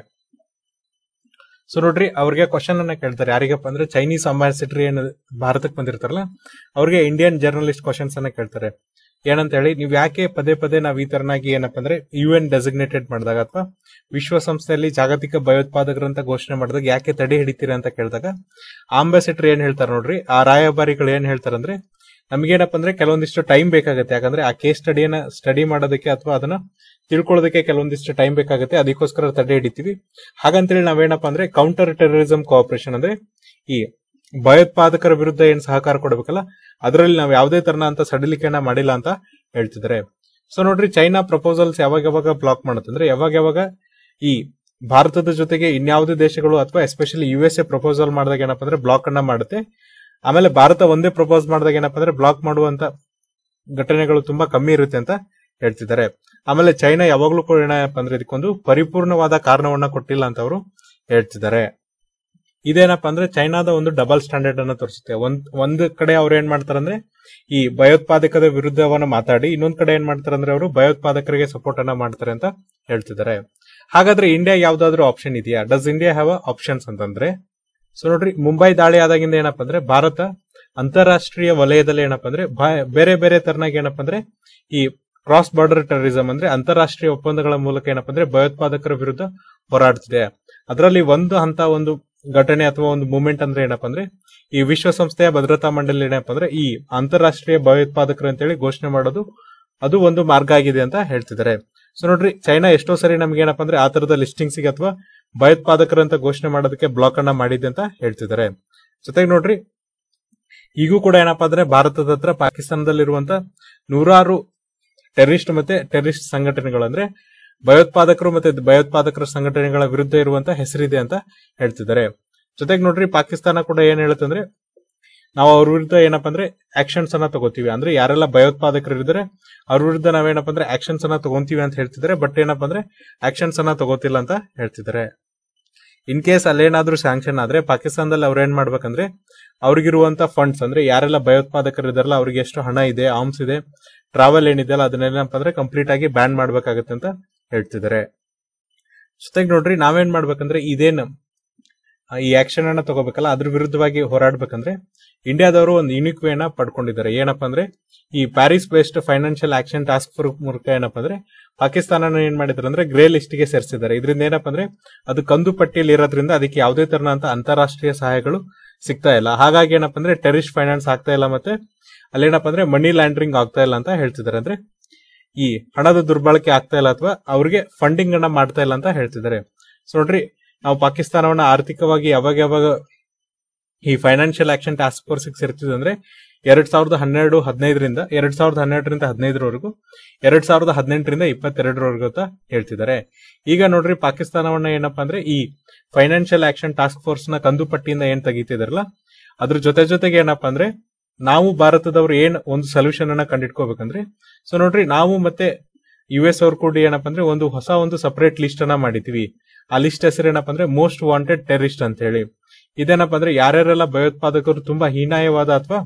ಸೊ ನೋಡ್ರಿ ಅವ್ರಿಗೆ ಕ್ವಶನ್ ಅನ್ನ ಕೇಳ್ತಾರೆ ಯಾರಿಗಪ್ಪ ಅಂದ್ರೆ ಚೈನೀಸ್ ಅಂಬಾಸಿಡರ್ ಏನು ಭಾರತಕ್ಕೆ ಬಂದಿರ್ತಾರಲ್ಲ ಅವ್ರಿಗೆ ಇಂಡಿಯನ್ ಜರ್ನಲಿಸ್ಟ್ ಕ್ವಶನ್ಸ್ ಅನ್ನ ಕೇಳ್ತಾರೆ ಏನಂತ ಹೇಳಿ ನೀವು ಯಾಕೆ ಪದೇ ಪದೇ ನಾವ್ ಈ ತರನಾಗಿ ಏನಪ್ಪ ಅಂದ್ರೆ ಯು ಎನ್ ಡೆಸಿಗ್ನೇಟೆಡ್ ಮಾಡಿದಾಗ ಅಥವಾ ವಿಶ್ವಸಂಸ್ಥೆಯಲ್ಲಿ ಜಾಗತಿಕ ಭಯೋತ್ಪಾದಕರಂತ ಘೋಷಣೆ ಮಾಡಿದಾಗ ಯಾಕೆ ತಡೆ ಹಿಡಿತೀರಾ ಅಂತ ಕೇಳಿದಾಗ ಅಂಬಾಸಿಡರ್ ಏನ್ ಹೇಳ್ತಾರೆ ನೋಡ್ರಿ ಆ ರಾಯಭಾರಿಗಳು ಏನ್ ಹೇಳ್ತಾರಂದ್ರೆ ನಮ್ಗೇನಪ್ಪ ಅಂದ್ರೆ ಕೆಲವೊಂದಿಷ್ಟು ಟೈಮ್ ಬೇಕಾಗುತ್ತೆ ಯಾಕಂದ್ರೆ ಆ ಕೇಸ್ ಸ್ಟಡಿಯನ್ನ ಸ್ಟಡಿ ಮಾಡೋದಕ್ಕೆ ಅಥವಾ ಅದನ್ನ ತಿಳ್ಕೊಳ್ಳೋದಕ್ಕೆ ಕೆಲವೊಂದಿಷ್ಟು ಟೈಮ್ ಬೇಕಾಗುತ್ತೆ ಅದಕ್ಕೋಸ್ಕರ ತಡೆ ಹಿಡಿತೀವಿ ಹಾಗಂತೇಳಿ ನಾವೇನಪ್ಪ ಅಂದ್ರೆ ಕೌಂಟರ್ ಟೆರರಿಸಂ ಕೋಆಪರೇಷನ್ ಅಂದ್ರೆ ಈ ಭಯೋತ್ಪಾದಕರ ವಿರುದ್ಧ ಏನ್ ಸಹಕಾರ ಕೊಡಬೇಕಲ್ಲ ಅದರಲ್ಲಿ ನಾವು ಯಾವುದೇ ತರನ ಅಂತ ಸಡಿಲಿಕೆಯನ್ನ ಮಾಡಿಲ್ಲ ಅಂತ ಹೇಳ್ತಿದ್ದಾರೆ ಸೊ ನೋಡ್ರಿ ಚೈನಾ ಪ್ರಪೋಸಲ್ಸ್ ಯಾವಾಗ ಯಾವಾಗ ಬ್ಲಾಕ್ ಮಾಡುತ್ತೆ ಅಂದ್ರೆ ಯಾವಾಗ ಯಾವಾಗ ಈ ಭಾರತದ ಜೊತೆಗೆ ಇನ್ಯಾವುದೇ ದೇಶಗಳು ಅಥವಾ especially U S A proposal ಮಾಡಿದಾಗ ಏನಪ್ಪ ಅಂದ್ರೆ ಬ್ಲಾಕ್ ಅನ್ನ ಮಾಡುತ್ತೆ ಆಮೇಲೆ ಭಾರತ ಒಂದೇ ಪ್ರಪೋಸ್ ಮಾಡಿದಾಗ ಏನಪ್ಪ ಅಂದ್ರೆ ಬ್ಲಾಕ್ ಮಾಡುವಂತ ಘಟನೆಗಳು ತುಂಬಾ ಕಮ್ಮಿ ಇರುತ್ತೆ ಅಂತ ಹೇಳ್ತಿದ್ದಾರೆ ಆಮೇಲೆ ಚೈನಾ ಯಾವಾಗ್ಲೂ ಕೂಡ ಏನಪ್ಪ ಅಂದ್ರೆ ಇದಕ್ಕೊಂದು ಪರಿಪೂರ್ಣವಾದ ಕಾರಣವನ್ನ ಕೊಟ್ಟಿಲ್ಲ ಅಂತ ಅವರು ಹೇಳ್ತಿದ್ದಾರೆ ಇದೇನಪ್ಪ ಅಂದ್ರೆ ಚೈನಾದ ಒಂದು ಡಬಲ್ ಸ್ಟ್ಯಾಂಡರ್ಡ್ ಅನ್ನ ತೋರಿಸುತ್ತೆ ಒಂದ್ ಒಂದ್ ಕಡೆ ಅವ್ರು ಏನ್ ಮಾಡ್ತಾರಂದ್ರೆ ಈ ಭಯೋತ್ಪಾದಕದ ವಿರುದ್ಧವನ್ನ ಮಾತಾಡಿ ಇನ್ನೊಂದ್ ಕಡೆ ಏನ್ ಮಾಡ್ತಾರಂದ್ರೆ ಅವರು ಭಯೋತ್ಪಾದಕರಿಗೆ ಸಪೋರ್ಟ್ ಅನ್ನ ಮಾಡ್ತಾರೆ ಅಂತ ಹೇಳ್ತಿದ್ದಾರೆ ಹಾಗಾದ್ರೆ ಇಂಡಿಯಾ ಯಾವ್ದಾದ್ರು ಆಪ್ಷನ್ ಇದೆಯಾ ಡಸ್ ಇಂಡಿಯಾ ಹ್ಯಾವ್ ಆಪ್ಷನ್ಸ್ ಅಂತಂದ್ರೆ ಸೊ ನೋಡ್ರಿ ಮುಂಬೈ ದಾಳಿ ಆದಾಗಿಂದ ಏನಪ್ಪ ಅಂದ್ರೆ ಭಾರತ ಅಂತಾರಾಷ್ಟ್ರೀಯ ವಲಯದಲ್ಲಿ ಏನಪ್ಪ ಅಂದ್ರೆ ಬಾ- ಬೇರೆ ಬೇರೆ ತರನಾಗಿ ಏನಪ್ಪ ಅಂದ್ರೆ ಈ ಕ್ರಾಸ್ ಬಾರ್ಡರ್ ಟೆರರಿಸಂ ಅಂದ್ರೆ ಅಂತಾರಾಷ್ಟ್ರೀಯ ಒಪ್ಪಂದಗಳ ಮೂಲಕ ಏನಪ್ಪ ಅಂದ್ರೆ ಭಯೋತ್ಪಾದಕರ ವಿರುದ್ಧ ಹೋರಾಡ್ತಿದೆ ಅದರಲ್ಲಿ ಒಂದು ಹಂತ ಒಂದು ಘಟನೆ ಅಥವಾ ಒಂದು ಮೂಮೆಂಟ್ ಅಂದ್ರೆ ಏನಪ್ಪ ಅಂದ್ರೆ ಈ ವಿಶ್ವಸಂಸ್ಥೆಯ ಭದ್ರತಾ ಮಂಡಳಿ ಏನಪ್ಪ ಅಂದ್ರೆ ಈ ಅಂತಾರಾಷ್ಟ್ರೀಯ ಭಯೋತ್ಪಾದಕರು ಅಂತೇಳಿ ಘೋಷಣೆ ಮಾಡೋದು ಅದು ಒಂದು ಮಾರ್ಗ ಆಗಿದೆ ಅಂತ ಹೇಳ್ತಿದ್ದಾರೆ ಸೊ ನೋಡ್ರಿ ಚೈನಾ ಎಷ್ಟೋ ಸರಿ ನಮ್ಗೆ ಏನಪ್ಪ ಅಂದ್ರೆ ಆ ತರದ ಲಿಸ್ಟಿಂಗ್ಸ್ ಅಥವಾ ಭಯೋತ್ಪಾದಕರಂತ ಘೋಷಣೆ ಮಾಡೋದಕ್ಕೆ ಬ್ಲಾಕ್ ಅನ್ನ ಮಾಡಿದೆ ಅಂತ ಹೇಳ್ತಿದ್ದಾರೆ ಜೊತೆಗೆ ನೋಡ್ರಿ ಈಗೂ ಕೂಡ ಏನಪ್ಪಾ ಅಂದ್ರೆ ಭಾರತದ ಹತ್ರ ಪಾಕಿಸ್ತಾನದಲ್ಲಿರುವಂತ ನೂರಾರು ಟೆರರಿಸ್ಟ್ ಮತ್ತೆ ಟೆರರಿಸ್ಟ್ ಸಂಘಟನೆಗಳು ಅಂದ್ರೆ ಭಯೋತ್ಪಾದಕರು ಮತ್ತೆ ಭಯೋತ್ಪಾದಕರ ಸಂಘಟನೆಗಳ ವಿರುದ್ಧ ಇರುವಂತ ಹೆಸರಿದೆ ಅಂತ ಹೇಳ್ತಿದ್ದಾರೆ ಜೊತೆಗೆ ನೋಡ್ರಿ ಪಾಕಿಸ್ತಾನ ಕೂಡ ಏನ್ ಹೇಳುತ್ತಂದ್ರೆ ನಾವು ಅವ್ರ ವಿರುದ್ಧ ಏನಪ್ಪಾ ಅಂದ್ರೆ ಆಕ್ಷನ್ಸ್ ಅನ್ನ ತಗೋತೀವಿ ಅಂದ್ರೆ ಯಾರೆಲ್ಲ ಭಯೋತ್ಪಾದಕರು ಇದ್ದಾರೆ ಅವ್ರ ವಿರುದ್ಧ ನಾವೇನಪ್ಪ ಅಂದ್ರೆ ಆಕ್ಷನ್ಸ್ ಅನ್ನ ತಗೊಂತೀವಿ ಅಂತ ಹೇಳ್ತಿದ್ದಾರೆ ಬಟ್ ಏನಪ್ಪಾ ಅಂದ್ರೆ ಆಕ್ಷನ್ಸ್ ಅನ್ನ ತಗೋತಿಲ್ಲ ಅಂತ ಹೇಳ್ತಿದ್ದಾರೆ ಇನ್ ಕೇಸ್ ಅಲ್ಲೇನಾದ್ರೂ ಸ್ಯಾಂಕ್ಷನ್ ಆದ್ರೆ ಪಾಕಿಸ್ತಾನದಲ್ಲಿ ಅವ್ರು ಏನ್ ಮಾಡ್ಬೇಕಂದ್ರೆ ಅವ್ರಿಗಿರುವಂತ ಫಂಡ್ಸ್ ಅಂದ್ರೆ ಯಾರೆಲ್ಲ ಭಯೋತ್ಪಾದಕರು ಇದಾರಲ್ಲ ಅವ್ರಿಗೆ ಎಷ್ಟು ಹಣ ಇದೆ ಆರ್ಮ್ಸ್ ಇದೆ ಟ್ರಾವೆಲ್ ಏನಿದೆಯಲ್ಲ ಅದನ್ನೇನಪ್ಪ ಅಂದ್ರೆ ಕಂಪ್ಲೀಟ್ ಆಗಿ ಬ್ಯಾನ್ ಮಾಡ್ಬೇಕಾಗತ್ತೆ ಅಂತ ಹೇಳ್ತಿದ್ದಾರೆ ಜೊತೆಗೆ ನೋಡ್ರಿ ನಾವೇನ್ ಮಾಡ್ಬೇಕಂದ್ರೆ ಇದೇನು ಆ, ಈ ಆಕ್ಷನ್ ಅನ್ನ ತಗೋಬೇಕಲ್ಲ ಅದ್ರ ವಿರುದ್ಧವಾಗಿ ಹೋರಾಡ್ಬೇಕಂದ್ರೆ ಇಂಡಿಯಾದವರು ಒಂದು ಯುನಿಕ್ ವೇನ ಪಡ್ಕೊಂಡಿದ್ದಾರೆ ಏನಪ್ಪಾ ಅಂದ್ರೆ ಈ Paris based financial action task force ಮೂಲಕ ಏನಪ್ಪಾ ಅಂದ್ರೆ ಪಾಕಿಸ್ತಾನ ಏನ್ ಮಾಡಿದ್ರು ಅಂದ್ರೆ ಗ್ರೇ ಲಿಸ್ಟ್ ಗೆ ಸೇರಿಸಿದ್ದಾರೆ ಇದರಿಂದ ಏನಪ್ಪಾ ಅಂದ್ರೆ ಅದು ಕಂದು ಪಟ್ಟಿಯಲ್ಲಿ ಇರೋದ್ರಿಂದ ಅದಕ್ಕೆ ಯಾವುದೇ ತರನಂತ ಅಂತಾರಾಷ್ಟ್ರೀಯ ಸಹಾಯಗಳು ಸಿಗ್ತಾ ಇಲ್ಲ ಹಾಗಾಗಿ ಏನಪ್ಪಾ ಅಂದ್ರೆ ಟೆರಿಸ್ಟ್ ಫೈನಾನ್ಸ್ ಆಗ್ತಾ ಇಲ್ಲ ಮತ್ತೆ ಅಲ್ಲೇನಪ್ಪ ಅಂದ್ರೆ ಮನಿ ಲ್ಯಾಂಡ್ರಿಂಗ್ ಆಗ್ತಾ ಇಲ್ಲ ಅಂತ ಹೇಳ್ತಿದ್ದಾರೆ ಅಂದ್ರೆ ಈ ಹಣದ ದುರ್ಬಳಕೆ ಆಗ್ತಾ ಇಲ್ಲ ಅಥವಾ ಅವ್ರಿಗೆ ಫಂಡಿಂಗ್ ಅನ್ನ ಮಾಡ್ತಾ ಇಲ್ಲ ಅಂತ ಹೇಳ್ತಿದ್ದಾರೆ ಸೊ ನೋಡ್ರಿ ನಾವು ಪಾಕಿಸ್ತಾನವನ್ನ ಆರ್ಥಿಕವಾಗಿ ಯಾವಾಗ ಯಾವಾಗ ಈ ಫೈನಾನ್ಷಿಯಲ್ ಆಕ್ಷನ್ ಟಾಸ್ಕ್ ಫೋರ್ಸ್ ಸೇರ್ತಿದೆ ಅಂದ್ರೆ ಎರಡ್ ಸಾವಿರದ ಹನ್ನೆರಡು ಹದಿನೈದರಿಂದ ಎರಡ್ ಸಾವಿರದ ಹನ್ನೆರಡರಿಂದ ಹದಿನೈದರವರೆಗೂ ಎರಡ್ ಸಾವಿರದ ಹದಿನೆಂಟರಿಂದ ಇಪ್ಪತ್ತೆರಡರವರೆಗೂ ಅಂತ ಹೇಳ್ತಿದ್ದಾರೆ ಈಗ ನೋಡ್ರಿ ಪಾಕಿಸ್ತಾನವನ್ನ ಏನಪ್ಪಾ ಅಂದ್ರೆ ಈ ಫೈನಾನ್ಷಿಯಲ್ ಆಕ್ಷನ್ ಟಾಸ್ಕ್ ಫೋರ್ಸ್ ನ ಕಂದು ಪಟ್ಟಿಯಿಂದ ಏನ್ ತೆಗಿತಿದಾರಲ್ಲ ಅದ್ರ ಜೊತೆ ಜೊತೆಗೆ ಏನಪ್ಪಾ ಅಂದ್ರೆ ನಾವು ಭಾರತದವ್ರು ಏನ್ ಒಂದು ಸೊಲ್ಯೂಷನ್ ಅನ್ನ ಕಂಡಿಡ್ಕೋಬೇಕಂದ್ರೆ ಸೊ ನೋಡ್ರಿ ನಾವು ಮತ್ತೆ ಯು ಎಸ್ ಅವ್ರು ಕೂಡ ಏನಪ್ಪಾ ಅಂದ್ರೆ ಒಂದು ಹೊಸ ಒಂದು ಸಪರೇಟ್ ಲಿಸ್ಟ್ ಅನ್ನ ಮಾಡಿದೀವಿ ಆ ಲಿಸ್ಟ್ ಹೆಸರು ಏನಪ್ಪಾ ಅಂದ್ರೆ ಮೋಸ್ಟ್ ವಾಂಟೆಡ್ ಟೆರರಿಸ್ಟ್ ಅಂತ ಹೇಳಿ ಇದೇನಪ್ಪ ಅಂದ್ರೆ ಯಾರ್ಯಾರೆಲ್ಲ ಭಯೋತ್ಪಾದಕರು ತುಂಬಾ ಹೀನಾಯವಾದ ಅಥವಾ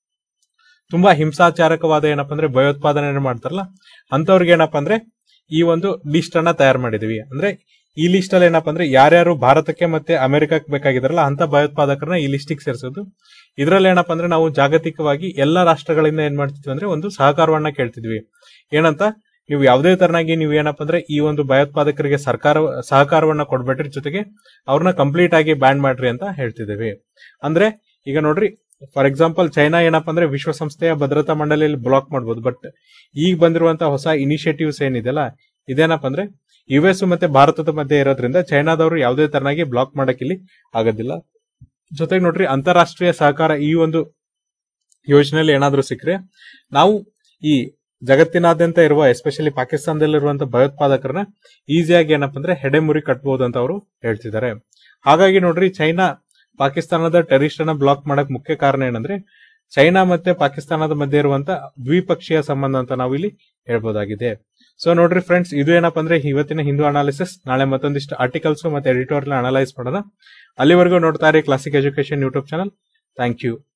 ತುಂಬಾ ಹಿಂಸಾಚಾರಕವಾದ ಏನಪ್ಪಾ ಅಂದ್ರೆ ಭಯೋತ್ಪಾದನೆ ಮಾಡ್ತಾರಲ್ಲ ಅಂತವ್ರಿಗೆ ಏನಪ್ಪಾ ಅಂದ್ರೆ ಈ ಒಂದು ಲಿಸ್ಟ್ ಅನ್ನ ತಯಾರು ಮಾಡಿದೀವಿ ಅಂದ್ರೆ ಈ ಲಿಸ್ಟ್ ಅಲ್ಲಿ ಏನಪ್ಪಾ ಅಂದ್ರೆ ಯಾರ್ಯಾರು ಭಾರತಕ್ಕೆ ಮತ್ತೆ ಅಮೆರಿಕಕ್ಕೆ ಬೇಕಾಗಿದಾರಲ್ಲ ಅಂತ ಭಯೋತ್ಪಾದಕರನ್ನ ಈ ಲಿಸ್ಟಿಗೆ ಸೇರಿಸೋದು ಇದ್ರಲ್ಲಿ ಏನಪ್ಪಾ ಅಂದ್ರೆ ನಾವು ಜಾಗತಿಕವಾಗಿ ಎಲ್ಲಾ ರಾಷ್ಟ್ರಗಳಿಂದ ಏನ್ ಮಾಡ್ತಿದ್ವಿ ಅಂದ್ರೆ ಒಂದು ಸಹಕಾರವನ್ನ ಕೇಳ್ತಿದ್ವಿ ಏನಂತ ನೀವು ಯಾವುದೇ ತರನಾಗಿ ನೀವು ಏನಪ್ಪಾ ಅಂದ್ರೆ ಈ ಒಂದು ಭಯೋತ್ಪಾದಕರಿಗೆ ಸರ್ಕಾರ ಸಹಕಾರವನ್ನ ಕೊಡ್ಬೇಡ್ರಿ ಜೊತೆಗೆ ಅವ್ರನ್ನ ಕಂಪ್ಲೀಟ್ ಆಗಿ ಬ್ಯಾನ್ ಮಾಡ್ರಿ ಅಂತ ಹೇಳ್ತಿದ್ದೀವಿ ಅಂದ್ರೆ ಈಗ ನೋಡ್ರಿ ಫಾರ್ ಎಕ್ಸಾಂಪಲ್ ಚೈನಾ ಏನಪ್ಪಾ ಅಂದ್ರೆ ವಿಶ್ವಸಂಸ್ಥೆಯ ಭದ್ರತಾ ಮಂಡಳಿಯಲ್ಲಿ ಬ್ಲಾಕ್ ಮಾಡ್ಬೋದು ಬಟ್ ಈಗ ಬಂದಿರುವಂತಹ ಹೊಸ ಇನಿಷಿಯೇಟಿವ್ಸ್ ಏನಿದೆಯಲ್ಲ ಇದೇನಪ್ಪ ಅಂದ್ರೆ ಯು ಎಸ್ ಮತ್ತೆ ಭಾರತದ ಮಧ್ಯೆ ಇರೋದ್ರಿಂದ ಚೈನಾದವರು ಯಾವುದೇ ತರನಾಗಿ ಬ್ಲಾಕ್ ಮಾಡಕ್ ಇಲ್ಲಿ ಆಗೋದಿಲ್ಲ ಜೊತೆಗೆ ನೋಡ್ರಿ ಅಂತಾರಾಷ್ಟ್ರೀಯ ಸಹಕಾರ ಈ ಒಂದು ಯೋಜನೆಯಲ್ಲಿ ಏನಾದ್ರೂ ಸಿಕ್ಕರೆ ನಾವು ಈ ಜಗತ್ತಿನಾದ್ಯಂತ ಇರುವ ಎಸ್ಪೆಷಲಿ ಪಾಕಿಸ್ತಾನದಲ್ಲಿರುವಂತಹ ಭಯೋತ್ಪಾದಕರನ್ನ ಈಸಿಯಾಗಿ ಏನಪ್ಪ ಅಂದ್ರೆ ಹೆಡೆಮುರಿ ಕಟ್ಬಹುದು ಅಂತ ಅವರು ಹೇಳ್ತಿದ್ದಾರೆ ಹಾಗಾಗಿ ನೋಡ್ರಿ ಚೈನಾ ಪಾಕಿಸ್ತಾನದ ಟೆರಿಸ್ಟ್ ಅನ್ನ ಬ್ಲಾಕ್ ಮಾಡಕ್ ಮುಖ್ಯ ಕಾರಣ ಏನಂದ್ರೆ ಚೈನಾ ಮತ್ತೆ ಪಾಕಿಸ್ತಾನದ ಮಧ್ಯೆ ಇರುವಂತ ದ್ವಿಪಕ್ಷೀಯ ಸಂಬಂಧ ಅಂತ ನಾವು ಇಲ್ಲಿ ಹೇಳ್ಬೋದಾಗಿದೆ ಸೊ ನೋಡ್ರಿ ಫ್ರೆಂಡ್ಸ್ ಇದು ಏನಪ್ಪ ಅಂದ್ರೆ ಇವತ್ತಿನ ಹಿಂದೂ ಅನಾಲಿಸಿಸ್ ನಾಳೆ ಮತ್ತೊಂದಿಷ್ಟು ಆರ್ಟಿಕಲ್ಸ್ ಮತ್ತೆ ಎಡಿಟೋರಿಯಲ್ ಅನಲೈಸ್ ಮಾಡೋಣ ಅಲ್ಲಿವರೆಗೂ ನೋಡ್ತಾ ಇರಿ classic education YouTube channel thank you